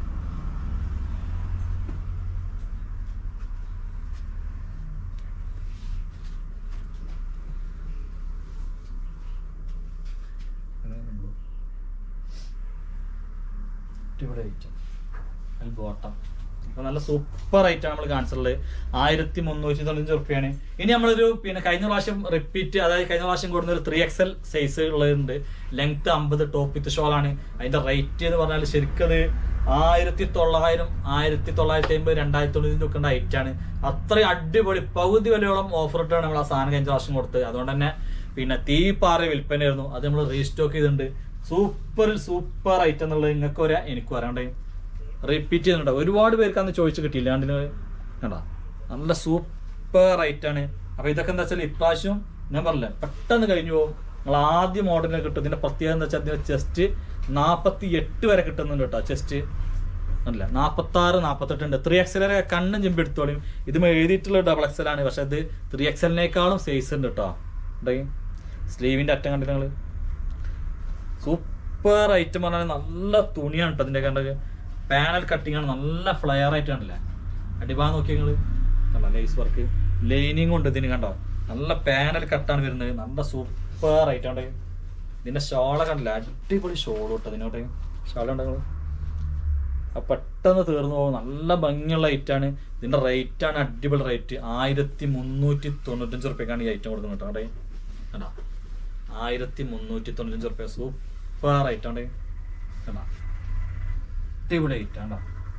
അടിപൊളി ഐറ്റം അതിൽ ബോട്ടം അപ്പൊ നല്ല സൂപ്പർ ഐറ്റം നമ്മൾ കാണിച്ചിട്ടുള്ളത് ആയിരത്തി മുന്നൂറ്റി തൊണ്ണൂറ്റി റുപ്യാണ് ഇനി നമ്മളൊരു പിന്നെ കഴിഞ്ഞ പ്രാവശ്യം റിപ്പീറ്റ് അതായത് കഴിഞ്ഞ പ്രാവശ്യം കൊടുക്കുന്ന ഒരു ത്രീ എക്സൽ സൈസ് ഉള്ളതുണ്ട് ലെങ്ത് അമ്പത് ടോപ്പ് വിത്ത് ഷോൾ ആണ് അതിന്റെ റേറ്റ് എന്ന് പറഞ്ഞാൽ ശരിക്കും അത് ആയിരത്തി തൊള്ളായിരം ആയിരത്തി തൊള്ളായിരത്തി അമ്പത് രണ്ടായിരത്തി തൊണ്ണൂറ്റി നിൽക്കേണ്ട ഐറ്റ് ആണ് അത്രയും അടിപൊളി പകുതി വിലയോളം ഓഫർ ഇട്ടാണ് നമ്മൾ ആ സാധനം കഴിഞ്ഞ പ്രാവശ്യം കൊടുത്തത് അതുകൊണ്ട് തന്നെ പിന്നെ തീ പാറ വിൽപ്പനയായിരുന്നു അത് നമ്മൾ റീസ്റ്റോക്ക് ചെയ്തിട്ടുണ്ട് സൂപ്പറിൽ സൂപ്പർ ഐറ്റം എന്നുള്ളത് നിങ്ങൾക്ക് വരാം എനിക്കും അറിയണ്ടേ റിപ്പീറ്റ് ചെയ്യുന്നുണ്ട് ഒരുപാട് പേർക്ക് അന്ന് ചോദിച്ചു കിട്ടിയില്ല കണ്ടിന് കണ്ടാ നല്ല സൂപ്പർ ആണ് അപ്പൊ ഇതൊക്കെ എന്താ വെച്ചാൽ ഇപ്രാവശ്യം ഞാൻ പറഞ്ഞില്ല പെട്ടെന്ന് കഴിഞ്ഞു പോകും നിങ്ങൾ ആദ്യ മോഡലിന് കിട്ടും ഇതിന്റെ പ്രത്യേകത എന്താ വെച്ചാൽ ഇതിന്റെ ചെസ്റ്റ് നാപ്പത്തി എട്ട് വരെ കിട്ടുന്നുണ്ട് കേട്ടോ ചെസ്റ്റ് അല്ല നാപ്പത്തി ആറ് നാപ്പത്തെട്ട് ഉണ്ട് ത്രീ എക്സൽ വരെ കണ്ണും ചിമ്പി എടുത്തോളും ഇത് എഴുതിയിട്ടുള്ള ഡബിൾ എക്സൽ ആണ് പക്ഷെ ഇത് ത്രീ എക്സലിനേക്കാളും സൈസ് ഉണ്ട് കേട്ടോ സ്ലീവിന്റെ അറ്റം കണ്ടിട്ട് നിങ്ങള് സൂപ്പർ സൂപ്പർ ഐറ്റം പറഞ്ഞാൽ നല്ല തുണിയാണ് കേട്ടോ ഇതിന്റെ കണ്ടത് പാനൽ കട്ടിങ് ആണ് നല്ല ഫ്ലയർ ആയിട്ട് കണ്ടില്ലേ അടിഭാഗം നോക്കി നിങ്ങള് കണ്ടോ ലേസ് വർക്ക് ലൈനിങ് ഉണ്ട് ഇതിന് കണ്ടോ നല്ല പാനൽ കട്ടാണ് വരുന്നത് നല്ല സൂപ്പർ ആയിട്ടാണ് ഇതിന്റെ ഷോള കണ്ടില്ല അടിപൊളി ഷോൾ കേട്ടോ ഇതിനോട്ട് ഷോള ഉണ്ടെങ്കിൽ ആ പെട്ടെന്ന് തീർന്നു പോകും നല്ല ഭംഗിയുള്ള ഐറ്റാണ് ഇതിന്റെ റേറ്റ് ആണ് അടിപൊളി റേറ്റ് ആയിരത്തി മുന്നൂറ്റി തൊണ്ണൂറ്റഞ്ച് റുപ്യക്കാണ് ഈ ഐറ്റം കൊടുക്കുന്നത് കേട്ടോ അവിടെ കണ്ടോ ആയിരത്തി മുന്നൂറ്റി തൊണ്ണൂറ്റഞ്ച് റുപ്യ സൂപ്പർ ഐറ്റാണ് കണ്ടോ അടിപൊളി ഐറ്റാണ്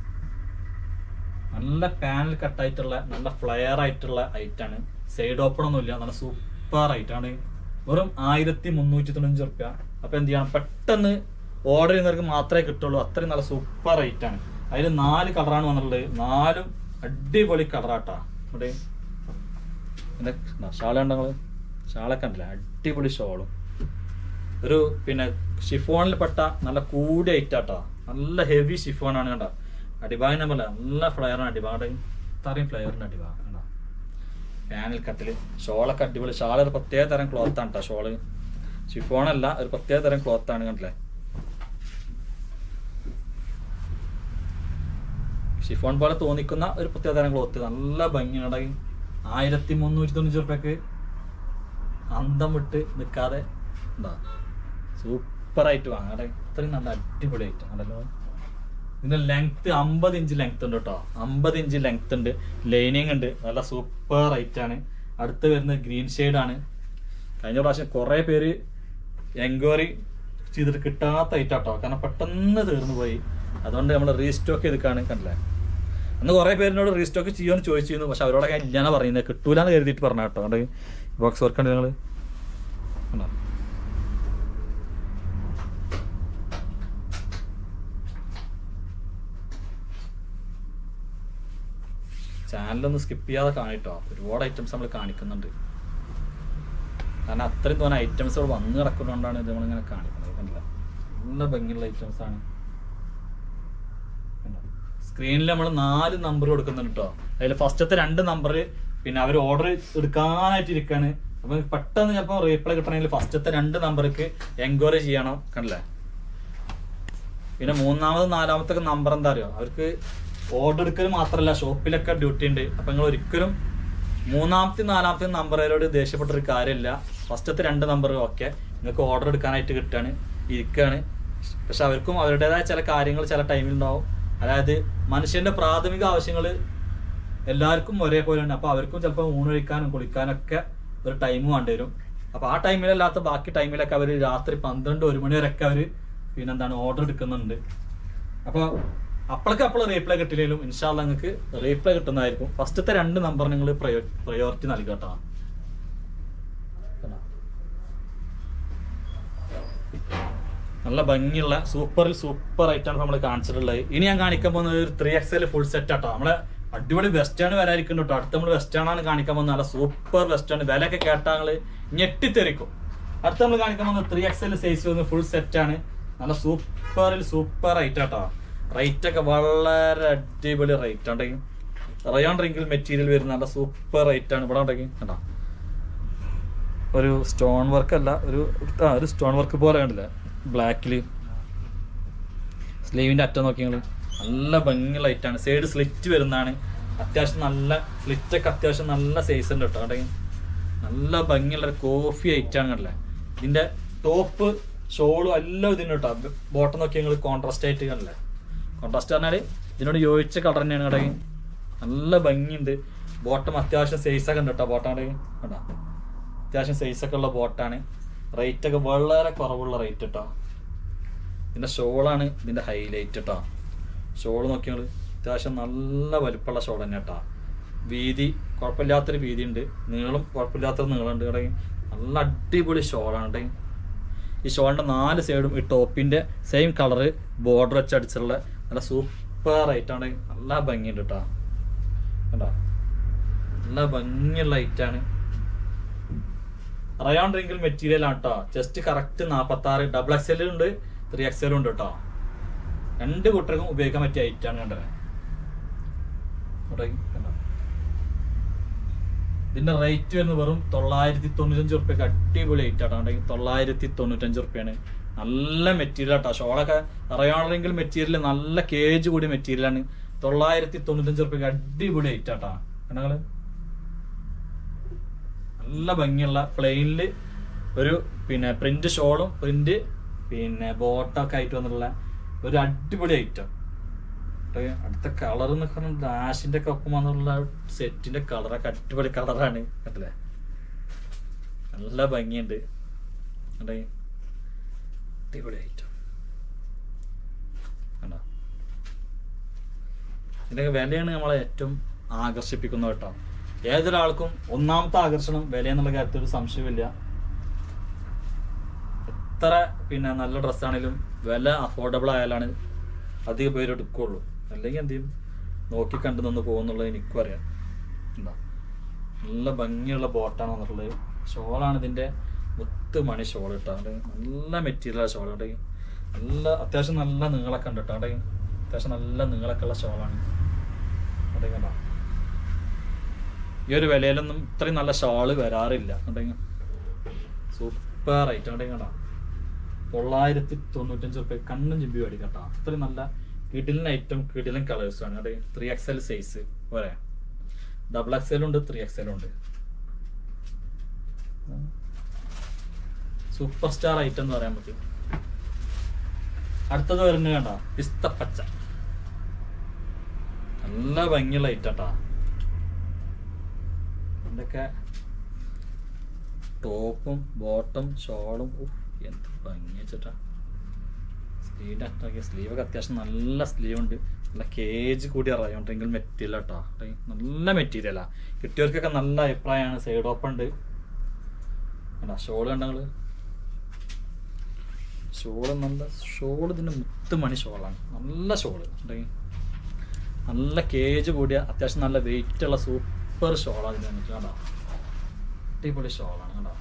നല്ല പാനൽ കട്ടായിട്ടുള്ള നല്ല ഫ്ലെയർ ആയിട്ടുള്ള ഐറ്റാണ് സൈഡ് ഓപ്പൺ ഒന്നും ഇല്ല നല്ല സൂപ്പർ ഐറ്റാണ് വെറും ആയിരത്തി മുന്നൂറ്റി തൊണ്ണൂറ്റഞ്ച് റുപ്യ അപ്പൊ എന്ത് ചെയ്യണം പെട്ടെന്ന് ഓർഡർ ചെയ്യുന്നവർക്ക് മാത്രമേ കിട്ടുള്ളൂ അത്രയും നല്ല സൂപ്പർ ഐറ്റാണ് അതിൽ നാല് കളറാണ് വന്നിട്ടുള്ളത് നാലും അടിപൊളി കളറാട്ടാ ഇവിടെ എന്റെ ഷാള ഉണ്ടെങ്കിൽ ഷാളൊക്കെ ഉണ്ടല്ലേ അടിപൊളി ഷോളും ഒരു പിന്നെ ഷിഫോണിൽ പെട്ട നല്ല കൂടിയ ഐറ്റാട്ടാ നല്ല ഹെവി ഷിഫോൺ ആണ് കണ്ട അടിഭാഗം പോലെ നല്ല ഫ്ലയറാണ് അടിഭാഗം ഇത്രയും ഫ്ലയറിന്റെ അടിഭാഗം കണ്ട പാനൽ കട്ടില് ഷോളൊക്കെ അടിപൊളി ഷാൾ ഒരു പ്രത്യേക തരം ക്ലോത്ത് ആണ് കേട്ടോ ഷോള് ഷിഫോൺ അല്ല ഒരു പ്രത്യേക തരം ക്ലോത്ത് ആണ് കണ്ടില്ലേ ഷിഫോൺ പോലെ തോന്നിക്കുന്ന ഒരു പ്രത്യേക തരം ക്ലോത്ത് നല്ല ഭംഗിയാണ് ആയിരത്തി മുന്നൂറ്റി തൊണ്ണൂറ്റി റുപ്യക്ക് അന്തം വിട്ട് നിൽക്കാതെ എന്താ സൂപ്പർ ആയിട്ട് വാങ്ങാം അവിടെ ഇത്രയും നല്ല അടിപൊളി ആയിട്ട് ആണല്ലോ ഇതിന്റെ ലെങ്ത് അമ്പത് ഇഞ്ച് ലെങ്ത് ഉണ്ട് കേട്ടോ അമ്പത് ഇഞ്ച് ലെങ്ത് ഉണ്ട് ലൈനിങ് ഉണ്ട് നല്ല സൂപ്പർ റൈറ്റ് ആണ് അടുത്ത് വരുന്നത് ഗ്രീൻ ഷെയ്ഡ് ആണ് കഴിഞ്ഞ പ്രാവശ്യം കുറെ പേര് എൻക്വയറി ചെയ്തിട്ട് കിട്ടാത്ത ഐറ്റം കേട്ടോ കാരണം പെട്ടെന്ന് തീർന്നു പോയി അതുകൊണ്ട് നമ്മൾ റീസ്റ്റോക്ക് ചെയ്തിക്കാണ് കണ്ടില്ലേ അന്ന് കുറെ പേരിനോട് റീസ്റ്റോക്ക് ചെയ്യുമെന്ന് ചോദിച്ചിരുന്നു പക്ഷെ അവരോടൊക്കെ ഇല്ലാന്ന് പറയുന്നത് കിട്ടൂലെന്ന് കരുതിയിട്ട് പറഞ്ഞ കേട്ടോ അതുകൊണ്ട് ബോക്സ് വർക്ക് ഉണ്ട് നിങ്ങൾ കണ്ടോ ചാനലൊന്ന് സ്കിപ്പ് ചെയ്യാതെ കാണിട്ടോ ഒരുപാട് ഐറ്റംസ് നമ്മൾ കാണിക്കുന്നുണ്ട് കാരണം അത്രയും തോന്നെ ഐറ്റംസ് വന്ന് കിടക്കുന്നതുകൊണ്ടാണ് ഇത് നമ്മളിങ്ങനെ കാണിക്കുന്നത് കണ്ടില്ല നല്ല ഭംഗിയുള്ള ഐറ്റംസ് ആണ് സ്ക്രീനിൽ നമ്മൾ നാല് നമ്പർ കൊടുക്കുന്നുണ്ട് കേട്ടോ അതിൽ ഫസ്റ്റത്തെ രണ്ട് നമ്പർ പിന്നെ അവർ ഓർഡർ എടുക്കാനായിട്ട് ഇരിക്കാണ് അപ്പൊ പെട്ടെന്ന് ചിലപ്പോൾ റീപ്ലൈ കിട്ടണമെങ്കിൽ ഫസ്റ്റത്തെ രണ്ട് നമ്പർക്ക് എൻക്വയറി ചെയ്യണം കണ്ടില്ലേ പിന്നെ മൂന്നാമത് നാലാമത്തെ നമ്പർ എന്താ അറിയോ അവർക്ക് ഓർഡർ എടുക്കൽ മാത്രമല്ല ഷോപ്പിലൊക്കെ ഡ്യൂട്ടി ഉണ്ട് അപ്പൊ നിങ്ങൾ ഒരിക്കലും മൂന്നാമത്തെ നാലാമത്തെ നമ്പറുകളോട് ദേഷ്യപ്പെട്ട ഒരു കാര്യമില്ല ഫസ്റ്റത്തെ രണ്ട് നമ്പർ ഓക്കെ നിങ്ങൾക്ക് ഓർഡർ എടുക്കാനായിട്ട് കിട്ടുകയാണ് ഇരിക്കുകയാണ് പക്ഷെ അവർക്കും അവരുടേതായ ചില കാര്യങ്ങൾ ചില ടൈമിൽ ഉണ്ടാവും അതായത് മനുഷ്യന്റെ പ്രാഥമിക ആവശ്യങ്ങൾ എല്ലാവർക്കും ഒരേപോലെയാണ് അപ്പൊ അവർക്കും ചിലപ്പോൾ ഊണൊഴിക്കാനും കുളിക്കാനൊക്കെ ഒരു ടൈം വേണ്ടി വരും അപ്പൊ ആ ടൈമിലല്ലാത്ത ബാക്കി ടൈമിലൊക്കെ അവർ രാത്രി പന്ത്രണ്ട് ഒരു മണി വരെയൊക്കെ അവർ പിന്നെന്താണ് ഓർഡർ എടുക്കുന്നുണ്ട് അപ്പോൾ അപ്പോഴൊക്കെ അപ്പോൾ റീപ്ലൈ കിട്ടില്ലെങ്കിലും ഇൻഷാല്ല നിങ്ങൾക്ക് റീപ്ലൈ കിട്ടുന്നതായിരിക്കും ഫസ്റ്റത്തെ രണ്ട് നമ്പർ നിങ്ങൾ പ്രയോറിറ്റി നൽകുക കേട്ടോ കണ്ടോ? നല്ല ഭംഗിയുള്ള സൂപ്പറിൽ സൂപ്പർ ആയിട്ടാണ് നമ്മൾ കാണിച്ചിട്ടുള്ളത് ഇനി ഞാൻ കാണിക്കാൻ പോകുന്നത് ഒരു three X L full set ആട്ടോ നമ്മളെ അടിപൊളി വെസ്റ്റേൺ വരാതിരിക്കുന്നു കേട്ടോ അടുത്ത നമ്മൾ വെസ്റ്റേൺ ആണ് കാണിക്കാൻ പോകുന്നത് നല്ല സൂപ്പർ വെസ്റ്റേൺ വിലയൊക്കെ കേട്ടാൽ നിങ്ങൾ ഞെട്ടിത്തെറിക്കും അടുത്ത നമ്മൾ കാണിക്കാൻ പോകുന്നത് ത്രീ എക്സ് എൽ സൈസ് വന്ന് ഫുൾ സെറ്റ് ആണ് നല്ല സൂപ്പറിൽ സൂപ്പർ റേറ്റ് ആട്ടോ റേറ്റ് ഒക്കെ വളരെ അടിപൊളി റേറ്റ് ഉണ്ടെങ്കിൽ റയോൺ റിങ്കിൾ മെറ്റീരിയൽ വരുന്ന നല്ല സൂപ്പർ റേറ്റ് ആണ് ഇവിടെ ഉണ്ടെങ്കിൽ കണ്ടോ ഒരു സ്റ്റോൺ വർക്ക് അല്ല ഒരു ആ ഒരു സ്റ്റോൺ വർക്ക് പോലെ കണ്ടില്ല ബ്ലാക്കിൽ സ്ലീവിന്റെ അറ്റം നോക്കി നിങ്ങൾ നല്ല ഭംഗിയുള്ള ലൈറ്റാണ് സൈഡ് സ്ലിറ്റ് വരുന്നതാണ് അത്യാവശ്യം നല്ല സ്ലിറ്റ് ഒക്കെ അത്യാവശ്യം നല്ല സൈസ് ഉണ്ട് കേട്ടോ അവിടെ നല്ല ഭംഗിയുള്ള ഒരു കോഫി ഐറ്റാണ് കണ്ടില്ലേ ഇതിന്റെ ടോപ്പ് ഷോളും എല്ലാം ഇതിന് കേട്ടോ ബോട്ടം നോക്കി നിങ്ങൾ കോൺട്രാസ്റ്റ് ആയിട്ട് കണ്ടില്ലേ കോൺട്രാസ്റ്റ് പറഞ്ഞാൽ ഇതിനോട് യോജിച്ച കളർ തന്നെയാണ് ഇവിടെ നല്ല ഭംഗിയുണ്ട് ബോട്ടം അത്യാവശ്യം സൈസ് ഒക്കെ ഉണ്ട് കേട്ടോ ബോട്ടം കണ്ടോ അത്യാവശ്യം സൈസ് ഒക്കെ ഉള്ള ബോട്ടാണ് റേറ്റ് ഒക്കെ വളരെ കുറവുള്ള റേറ്റ് കേട്ടോ ഇതിന്റെ ഷോളാണ് ഇതിന്റെ ഹൈലൈറ്റ് കേട്ടോ ഷോൾ നോക്കിയാൽ അത്യാവശ്യം നല്ല വലിപ്പമുള്ള ഷോൾ തന്നെ കേട്ടോ വീതി കുഴപ്പമില്ലാത്തൊരു വീതി ഉണ്ട് നീളം കുഴപ്പമില്ലാത്തൊരു നീളമുണ്ട് ഇവിടെ നല്ല അടിപൊളി ഷോളാണ് കേട്ടോ ഈ ഷോളിന്റെ നാല് സൈഡും ഈ ടോപ്പിന്റെ സെയിം കളറ് ബോർഡർ വെച്ച് അടിച്ചുള്ള നല്ല സൂപ്പർ ആയിട്ടാണ് നല്ല ഭംഗിയുണ്ട് കേട്ടോ കണ്ടോ നല്ല ഭംഗിയുള്ള ഐറ്റാണ് റയോൺ റിങ്കിൾ മെറ്റീരിയൽ ആണ് കേട്ടോ ജസ്റ്റ് കറക്റ്റ് നാപ്പത്തി ആറ് ഡബിൾ എക്സൽ ഉണ്ട് ത്രീ എക്സലും ഉണ്ട് കേട്ടോ രണ്ട് കൂട്ടർക്കും ഉപയോഗിക്കാൻ പറ്റിയ ഐറ്റാണ് കണ്ടത് ഇവിടെ കണ്ടോ? ഇതിന്റെ റേറ്റ് വരുന്നത് വെറും തൊള്ളായിരത്തി തൊണ്ണൂറ്റഞ്ച് റുപ്യക്ക് അടിപൊളി ഐറ്റ് ആട്ടോ തൊള്ളായിരത്തി തൊണ്ണൂറ്റഞ്ച് റുപ്യാണ് നല്ല മെറ്റീരിയൽ ആട്ടോ ഷോളൊക്കെ അറിയാണെങ്കിൽ മെറ്റീരിയൽ നല്ല കേജ് കൂടിയ മെറ്റീരിയലാണ് തൊള്ളായിരത്തി തൊണ്ണൂറ്റഞ്ച് റുപ്യക്ക് അടിപൊളി ഐറ്റം ആട്ടാ കണ്ടങ്ങള് നല്ല ഭംഗിയുള്ള പ്ലെയിനില് ഒരു പിന്നെ പ്രിന്റ് ഷോളും പ്രിന്റ് പിന്നെ ബോട്ടൊക്കെ ആയിട്ട് വന്നിട്ടുള്ള ഒരു അടിപൊളി ഐറ്റം അടുത്ത കളർ എന്നൊക്കെ പറഞ്ഞാൽ ഡാഷിന്റെ ഒക്കെ ഒപ്പം വന്നിട്ടുള്ള സെറ്റിന്റെ കളറൊക്കെ അടിപൊളി കളറാണ് കണ്ടില്ലേ നല്ല ഭംഗിയുണ്ട് കണ്ടേ അടിപൊളി ഐറ്റം കണ്ടോ ഇതിന്റെ വിലയാണ് നമ്മളെ ഏറ്റവും ആകർഷിപ്പിക്കുന്നത് കേട്ടോ ഏതൊരാൾക്കും ഒന്നാമത്തെ ആകർഷണം വില എന്നുള്ള കാര്യത്തിൽ ഒരു സംശയമില്ല എത്ര പിന്നെ നല്ല ഡ്രസ്സാണെങ്കിലും വില അഫോർഡബിൾ ആയാലാണ് അധികം പേര് എടുക്കുള്ളൂ അല്ലെങ്കിൽ എന്ത് ചെയ്യും നോക്കി കണ്ടു നിന്ന് പോകുന്നുള്ളത് എനിക്കും അറിയാം എന്താ നല്ല ഭംഗിയുള്ള ബോട്ടാണ് വന്നിട്ടുള്ളത് ഷോളാണ് ഇതിന്റെ മുത്ത് മണി ഷോൾ കേട്ടോ അവിടെ നല്ല മെറ്റീരിയൽ ഷോൾ ഉണ്ട് നല്ല അത്യാവശ്യം നല്ല നീളൊക്കെ ഉണ്ട് കേട്ടോ അവിടെ അത്യാവശ്യം നല്ല നീളൊക്കെ ഉള്ള ഷോളാണ് അവിടെ കണ്ടോ ഈ ഒരു വിലയിലൊന്നും ഇത്രയും നല്ല ഷോള് വരാറില്ല ഉണ്ടെങ്കിൽ സൂപ്പർ ഐറ്റം ഉണ്ടെങ്കിൽ കണ്ടോ തൊള്ളായിരത്തി തൊണ്ണൂറ്റഞ്ച് റുപ്യ കണ്ണും ചിമ്പി മേടിക്കാം കേട്ടോ അത്രയും നല്ല കിടിലൻ ഐറ്റം കിടിലൻ കളേഴ്സ് ആണ് അവിടെ ത്രീ എക്സ് എൽ സൈസ് പോരെ ഡബിൾ എക്സ് ഉണ്ട് ത്രീ എക്സ് ഉണ്ട് സൂപ്പർ സ്റ്റാർ ഐറ്റം എന്ന് പറയാൻ പറ്റും അടുത്തത് വരുന്നത് കണ്ട പിസ്തപ്പച്ച നല്ല ഭംഗിയുള്ള ഐറ്റം കേട്ടാ ഇതൊക്കെ ടോപ്പും ബോട്ടും ഷോളും ഉഫ്, എന്ത് ഭംഗി വെച്ചിട്ടാ സ്ലീവിൻ്റെ അറ്റാക്കിയ സ്ലീവൊക്കെ അത്യാവശ്യം നല്ല സ്ലീവ് ഉണ്ട് നല്ല കേജ് കൂടി അറിയാണ്ടെങ്കിൽ മെറ്റീരിയൽ കേട്ടോ നല്ല മെറ്റീരിയലാ കിട്ടിയവർക്കൊക്കെ നല്ല അഭിപ്രായമാണ് സൈഡ് ഓപ്പൺ ഉണ്ട് കണ്ടാ ഷോള് കണ്ടങ്ങള് ഷോള് നല്ല ഷോള് ഇതിന്റെ മുത്ത് മണി ഷോളാണ് നല്ല ഷോള് ഉണ്ടെങ്കിൽ നല്ല കേജ് കൂടിയ അത്യാവശ്യം നല്ല വെയിറ്റ് ഉള്ള സൂപ്പർ ഷോളാണ് ഇതിന് നമുക്ക് കണ്ടോ അടിപൊളി ഷോളാണ് കണ്ടോ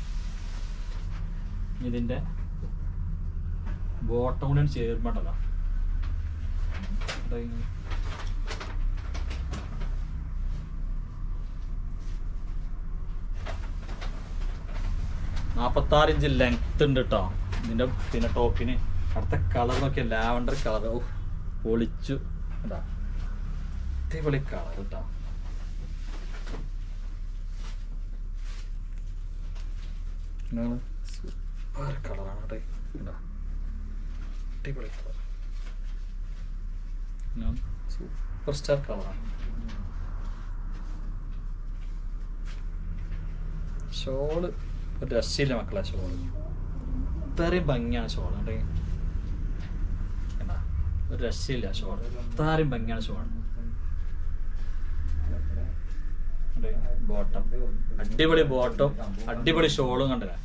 ഇതിന്റെ ബോട്ടം കൂടെ ചേർമ്പണ്ടല്ലോ നാപ്പത്താറ് ഇഞ്ച് ലെങ്ത് ഉണ്ട് കേട്ടോ ഇതിന്റെ പിന്നെ ടോപ്പിന് അടുത്ത കളർ നോക്കിയ ലാവണ്ടർ കളർ ഓ പൊളിച്ചു കേട്ടാ അടിപൊളി കളർ കേട്ടോ സൂപ്പർ കളറാണ് കേട്ടോ കേട്ടോ അടിപൊളി കളർ സൂപ്പർ സ്റ്റാർ കളറാണ് ഷോള് ഒരു രക്ഷയില്ല മക്കളെ ഷോള് ഇത്രയും ഭംഗിയാണ് ഷോൾ കണ്ടേ കണ്ടാ ഒരു രക്ഷയില്ല ഷോൾ ഇത്രയും ഭംഗിയാണ് ഷോൾ ബോട്ടം അടിപൊളി ബോട്ടം അടിപൊളി ഷോളും കണ്ടില്ല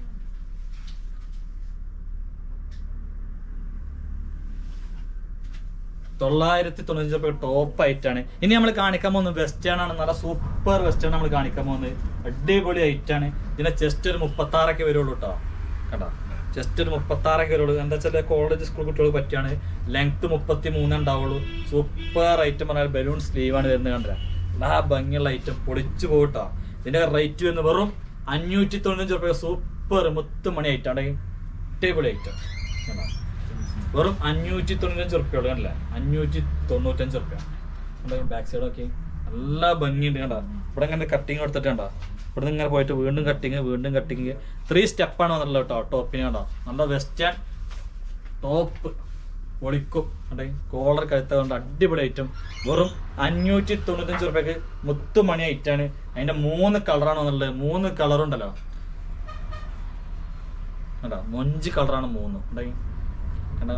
തൊള്ളായിരത്തി തൊണ്ണൂറ്റി രൂപ ടോപ്പ് ആയിട്ടാണ് ഇനി നമ്മൾ കാണിക്കാൻ പോകുന്നത് വെസ്റ്റേൺ ആണ് നല്ല സൂപ്പർ വെസ്റ്റേൺ നമ്മൾ കാണിക്കാൻ പോകുന്നത് അടിപൊളി ഐറ്റാണ് ഇതിന്റെ ചെസ്റ്റ് ഒരു മുപ്പത്തി ആറൊക്കെ വരുള്ളൂ കേട്ടോ കേട്ടോ ജസ്റ്റ് ഒരു മുപ്പത്തി ആറൊക്കെ വരുള്ളൂ എന്താ വെച്ചാൽ കോളേജ് സ്കൂൾ കുട്ടികൾക്ക് പറ്റിയാണ് ലെങ്ത് മുപ്പത്തി മൂന്നേ ഉണ്ടാവുള്ളൂ സൂപ്പർ ഐറ്റം പറഞ്ഞാൽ ബലൂൺ സ്ലീവ് ആണ് വരുന്നത് കണ്ടില്ല എല്ലാ ഭംഗിയുള്ള ഐറ്റം പൊളിച്ചു പോകട്ടോ ഇതിന്റെ റേറ്റ് വരുന്നത് വെറും അഞ്ഞൂറ്റി തൊണ്ണൂറ്റി രൂപ സൂപ്പർ മുത്തുമണി ഐറ്റം ആണ് അടിപൊളി ഐറ്റം കണ്ടോ വെറും അഞ്ഞൂറ്റി തൊണ്ണൂറ്റഞ്ച് റുപ്യ ഉള്ളു കണ്ടില്ലേ അഞ്ഞൂറ്റി തൊണ്ണൂറ്റഞ്ച് റുപ്യ ബാക്ക് സൈഡ് ഒക്കെ നല്ല ഭംഗിയുണ്ട് കണ്ടോ ഇവിടെ ഇങ്ങനെ കട്ടിങ് കൊടുത്തിട്ട് കണ്ടോ ഇവിടെ ഇങ്ങനെ പോയിട്ട് വീണ്ടും കട്ടിങ് വീണ്ടും കട്ടിങ് ത്രീ സ്റ്റെപ്പാണ് വന്നിട്ടുള്ളത് കേട്ടോ ടോപ്പിന് കണ്ടോ നല്ല വെസ്റ്റേൺ ടോപ്പ് പൊളിക്കും അതെ കോളർ കഴുത്ത കൊണ്ട് അടിപൊളി ഐറ്റം വെറും അഞ്ഞൂറ്റി തൊണ്ണൂറ്റഞ്ച് റുപ്യക്ക് മുത്തുമണി ഐറ്റാണ് അതിന്റെ മൂന്ന് കളറാണ് വന്നിട്ടുള്ളത് മൂന്ന് കളറുണ്ടല്ലോ കണ്ടോ മൊഞ്ച് കളറാണ് മൂന്ന് ഉണ്ടേ കണ്ടോ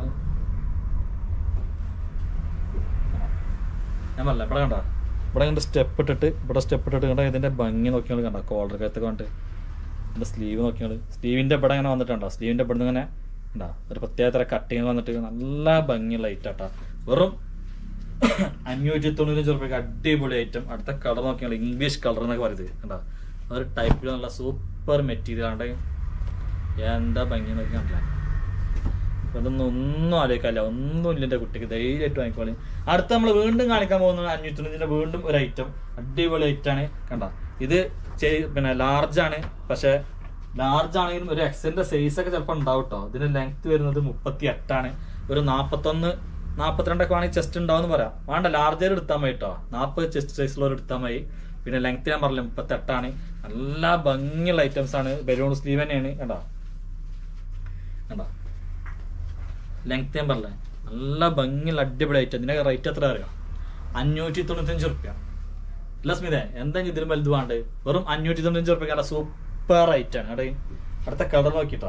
ഞാൻ പറഞ്ഞ ഇവിടെ കണ്ട ഇവിടെ കണ്ട് സ്റ്റെപ്പ് ഇട്ടിട്ട് ഇവിടെ സ്റ്റെപ്പ് ഇട്ടിട്ട് കണ്ട ഇതിന്റെ ഭംഗി നോക്കിയാൽ കണ്ട കോളർ കഴുത്തൊക്കെ കണ്ട് ഇതിന്റെ സ്ലീവ് നോക്കിയാൽ സ്ലീവിന്റെ ഇവിടെ ഇങ്ങനെ വന്നിട്ടുണ്ടോ സ്ലീവിന്റെ ഇവിടെ നിന്ന് ഇങ്ങനെ ഉണ്ടാ ഒരു പ്രത്യേക തരം കട്ടിങ് വന്നിട്ട് നല്ല ഭംഗിയുള്ള ഐറ്റം ആട്ടാ വെറും അഞ്ഞൂറ്റി തൊണ്ണൂറ്റഞ്ച് റുപ്യക്ക് അടിപൊളി ഐറ്റം അടുത്ത കളർ നോക്കിയാൽ ഇംഗ്ലീഷ് കളർ എന്നൊക്കെ പറയുന്നത് കണ്ടാ ഒരു ടൈപ്പിൽ നല്ല സൂപ്പർ മെറ്റീരിയൽ ആണ് എന്താ ഭംഗി നോക്കി കണ്ടില്ല ഇതൊന്നും ഒന്നും ആലോചിക്കാല്ല ഒന്നും ഇല്ല എന്റെ കുട്ടിക്ക് ധൈര്യമായിട്ട് വാങ്ങിക്കോളി അടുത്ത നമ്മൾ വീണ്ടും കാണിക്കാൻ പോകുന്നത് അഞ്ഞൂറ്റി തൊണ്ണൂറ്റിന്റെ വീണ്ടും ഒരു ഐറ്റം അടിപൊളി ഐറ്റം ആണ് കണ്ട ഇത് ചെയ്- പിന്നെ ലാർജ് ആണ് പക്ഷെ ലാർജ് ആണെങ്കിലും ഒരു എക്സന്റെ സൈസ് ഒക്കെ ചിലപ്പോൾ ഉണ്ടാവും കേട്ടോ ഇതിന്റെ ലെങ്ത് വരുന്നത് മുപ്പത്തി എട്ടാണ് ഒരു നാപ്പത്തൊന്ന് നാപ്പത്തിരണ്ടൊക്കെ വേണമെങ്കിൽ ചെസ്റ്റ് ഉണ്ടാവും പറയാം വേണ്ട ലാർജർ എടുത്താൽ മതി കേട്ടോ നാൽപ്പത് ചെസ്റ്റ് സൈസിലുള്ളവർ എടുത്താൽ മതി പിന്നെ ലെങ്ത് ഞാൻ പറഞ്ഞില്ല മുപ്പത്തി എട്ടാണ് നല്ല ഭംഗിയുള്ള ഐറ്റംസ് ആണ് ബലൂൺ സ്ലീവ് തന്നെയാണ് കണ്ടോ കണ്ടോ ലെങ്ത് ഞാൻ പറഞ്ഞില്ലേ നല്ല ഭംഗിയുള്ള അടിപൊളി ഐറ്റം ഇതിന്റെ റേറ്റ് എത്ര അറിയാം അഞ്ഞൂറ്റി തൊണ്ണൂറ്റഞ്ച് റുപ്യ ഇല്ല സ്മിതേ എന്താ ഇതിലും വലുത് വേണ്ടത് വെറും അഞ്ഞൂറ്റി തൊണ്ണൂറ്റഞ്ച് റുപ്യ സൂപ്പർ ഐറ്റാണ് അവിടെ അടുത്ത കളർ നോക്കിട്ടോ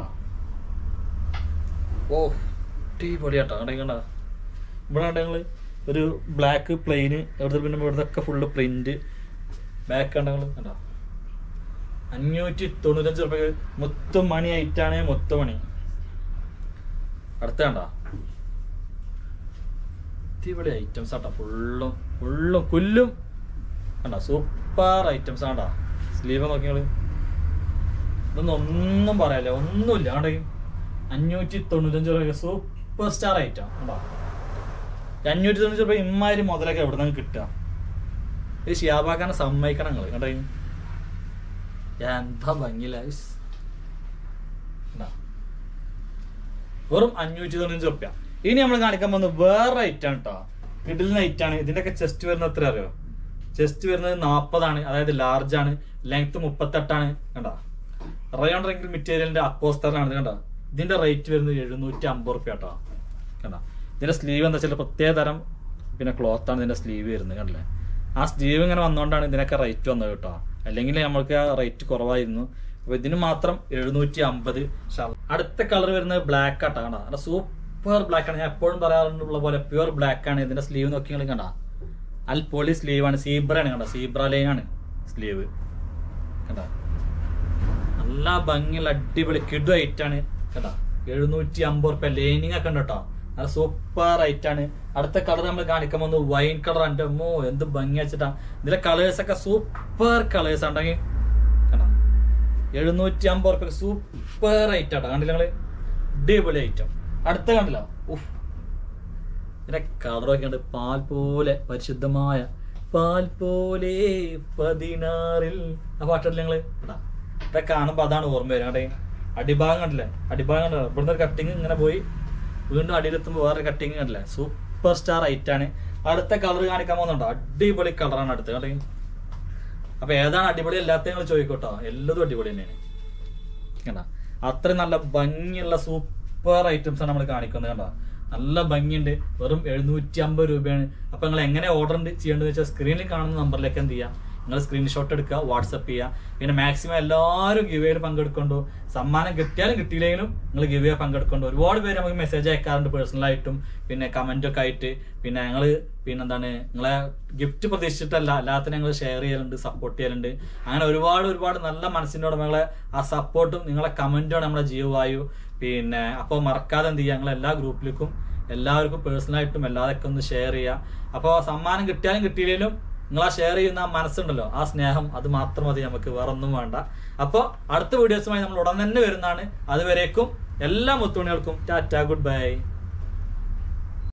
ഓ അടിപൊളിയാട്ടോ അവിടെ കണ്ട ഇവിടെ കണ്ട ഞങ്ങള് ഒരു ബ്ലാക്ക് പ്ലെയിന് എവിടെ പിന്നെ ഇവിടുത്തെ ഒക്കെ ഫുള്ള് പ്രിന്റ് ബാക്ക് കണ്ട ഞങ്ങള് കണ്ടോ അഞ്ഞൂറ്റി തൊണ്ണൂറ്റഞ്ച് റുപ്യ മുത്തും മണി ഐറ്റാണ് മുത്തുമണി അടുത്ത കണ്ടോ അടിപൊളി ഐറ്റംസ് ആട്ടോ ഫുള്ളും ഫുള്ളും പുല്ലും കണ്ടോ സൂപ്പർ ഐറ്റംസ് ആണ്ടാ സ്ലീവ് നോക്കിയാള് ഇതൊന്നും ഒന്നും പറയാല്ല ഒന്നുമില്ല ആണ്ടെ അഞ്ഞൂറ്റി തൊണ്ണൂറ്റഞ്ച് രൂപ സൂപ്പർ സ്റ്റാർ ഐറ്റം കണ്ടോ ഈ അഞ്ഞൂറ്റി തൊണ്ണൂറ്റി രൂപ ഇമ്മാതിരി മുതലൊക്കെ എവിടെ നിന്ന് കിട്ടുക ഇത് ഷിയാബാക്കാനെ സമ്മതിക്കണം നിങ്ങള് കണ്ടോ എന്താ ഭംഗിയില്ല ഇസ്. കണ്ടോ? വെറും അഞ്ഞൂറ്റി തൊണ്ണൂറ്റി റുപ്യ ഇനി നമ്മൾ കാണിക്കാൻ പോകുന്നത് വേറെ ഐറ്റം ആണ് കേട്ടോ കിഡിലിന് ഐറ്റം ആണ് ഇതിന്റെ ഒക്കെ ചെസ്റ്റ് വരുന്നത് എത്ര അറിയോ ചെസ്റ്റ് വരുന്നത് നാൽപ്പതാണ് അതായത് ലാർജ് ആണ് ലെങ്ത് മുപ്പത്തെട്ടാണ് കണ്ട റയോൺ റെങ്കിൽ മെറ്റീരിയലിന്റെ അപ്പോസ്റ്ററാണ് കണ്ട ഇതിന്റെ റേറ്റ് വരുന്നത് എഴുന്നൂറ്റി അമ്പത് റുപ്യ കേട്ടോ കണ്ട ഇതിന്റെ സ്ലീവ് എന്താ വെച്ചാൽ പ്രത്യേക തരം പിന്നെ ക്ലോത്ത് ആണ് ഇതിന്റെ സ്ലീവ് വരുന്നത് കണ്ടല്ലേ ആ സ്ലീവ് ഇങ്ങനെ വന്നുകൊണ്ടാണ് ഇതിനൊക്കെ റേറ്റ് വന്നത് കേട്ടോ അല്ലെങ്കിൽ നമ്മൾക്ക് ആ റേറ്റ് കുറവായിരുന്നു അപ്പൊ ഇതിന് മാത്രം എഴുന്നൂറ്റി അമ്പത് അടുത്ത കളർ വരുന്നത് ബ്ലാക്ക് ആട്ടോ കണ്ട നല്ല സൂപ്പർ ബ്ലാക്ക് ആണ് ഞാൻ എപ്പോഴും പറയാറുള്ള പോലെ പ്യുവർ ബ്ലാക്ക് ആണ് ഇതിന്റെ സ്ലീവ് നോക്കി നിങ്ങൾ കണ്ട അൽ പോളി സ്ലീവ് ആണ് സീബ്ര ആണ് കണ്ട സീബ്ര ലൈൻ ആണ് സ്ലീവ് കണ്ട നല്ല ഭംഗിയുള്ള അടിപൊളി കിഡു ഐറ്റ് ആണ് കേട്ടാ എഴുന്നൂറ്റി അമ്പത് റുപ്യ ലൈനിങ് ഒക്കെ ഉണ്ട് കേട്ടോ നല്ല സൂപ്പർ ഐറ്റ് ആണ് അടുത്ത കളർ നമ്മൾ കാണിക്കാൻ പോകുന്നത് വൈൻ കളർ എൻ്റെ അമ്മോ എന്ത് ഭംഗി വെച്ചിട്ടാ ഇതിലെ കളേഴ്സ് ഒക്കെ സൂപ്പർ കളേഴ്സ് ഉണ്ടെങ്കിൽ കണ്ടാ എഴുന്നൂറ്റി അമ്പത് റുപ്യ സൂപ്പർ ഐറ്റ് ആട്ടോ കണ്ടില്ല നിങ്ങള് അടിപൊളി ഐറ്റം അടുത്ത കണ്ടില്ല ഉഫ് ഇതിന്റെ കളറൊക്കെ ഉണ്ട് പാൽ പോലെ പരിശുദ്ധമായ പാൽ പോലെ പതിനാറിൽ ആ പാട്ടല്ലേ നിങ്ങള് കേട്ടാ ഇതൊക്കെ കാണുമ്പോ അതാണ് ഓർമ്മ വരും കേട്ടെ അടിഭാഗം കണ്ടില്ലേ അടിഭാഗം കണ്ടല്ലോ ഇവിടുന്ന് ഒരു കട്ടിങ് ഇങ്ങനെ പോയി വീണ്ടും അടിയിലെത്തുമ്പോൾ വേറെ കട്ടിങ് കണ്ടില്ലേ സൂപ്പർ സ്റ്റാർ ഐറ്റ് ആണ് അടുത്ത കളർ കാണിക്കാൻ പോകുന്നുണ്ടോ അടിപൊളി കളറാണ് അടുത്ത് കേട്ടെ അപ്പൊ ഏതാണ് അടിപൊളി അല്ലാത്ത നിങ്ങൾ ചോദിക്കോട്ടോ എല്ലതും അടിപൊളി തന്നെയാണ് കണ്ട അത്രയും നല്ല ഭംഗിയുള്ള സൂപ്പർ ഐറ്റംസ് ആണ് നമ്മൾ കാണിക്കുന്നത് കണ്ടോ നല്ല ഭംഗിയുണ്ട് വെറും എഴുന്നൂറ്റി അമ്പത് രൂപയാണ് അപ്പൊ നിങ്ങൾ എങ്ങനെ ഓർഡർ ചെയ്യേണ്ടത് വെച്ചാൽ സ്ക്രീനിൽ കാണുന്ന നമ്പറിലേക്ക് എന്ത് ചെയ്യാം നിങ്ങൾ സ്ക്രീൻഷോട്ട് എടുക്കുക വാട്സപ്പ് ചെയ്യുക പിന്നെ മാക്സിമം എല്ലാവരും ഗിവേയിൽ പങ്കെടുക്കൊണ്ടു സമ്മാനം കിട്ടിയാലും കിട്ടിയില്ലെങ്കിലും നിങ്ങൾ ഗിവേ പങ്കെടുക്കൊണ്ടു ഒരുപാട് പേര് നമുക്ക് മെസ്സേജ് അയക്കാറുണ്ട് പേഴ്സണലായിട്ടും പിന്നെ കമന്റ് ഒക്കെ ആയിട്ട് പിന്നെ ഞങ്ങൾ പിന്നെന്താണ് നിങ്ങളെ ഗിഫ്റ്റ് പ്രതീക്ഷിച്ചിട്ടല്ല അല്ലാത്ത ഞങ്ങൾ ഷെയർ ചെയ്യലുണ്ട് സപ്പോർട്ട് ചെയ്യലുണ്ട് അങ്ങനെ ഒരുപാട് ഒരുപാട് നല്ല മനസ്സിൻ്റെ ഉടമകളെ ആ സപ്പോർട്ടും നിങ്ങളെ കമന്റും നമ്മളെ ജീവവായു പിന്നെ അപ്പോൾ മറക്കാതെ എന്ത് ചെയ്യുക നിങ്ങൾ എല്ലാ ഗ്രൂപ്പിലേക്കും എല്ലാവർക്കും പേഴ്സണലായിട്ടും എല്ലാതൊക്കെ ഒന്ന് ഷെയർ ചെയ്യുക അപ്പോൾ സമ്മാനം കിട്ടിയാലും കിട്ടിയില്ലെങ്കിലും നിങ്ങൾ ആ ഷെയർ ചെയ്യുന്ന ആ മനസ്സുണ്ടല്ലോ ആ സ്നേഹം അത് മാത്രം മതി നമുക്ക് വേറെ ഒന്നും വേണ്ട അപ്പോൾ അടുത്ത വീഡിയോസുമായി നമ്മൾ ഉടൻ തന്നെ വരുന്നതാണ് അതുവരേക്കും എല്ലാ മുത്തുമണികൾക്കും ടാറ്റ ഗുഡ് ബൈ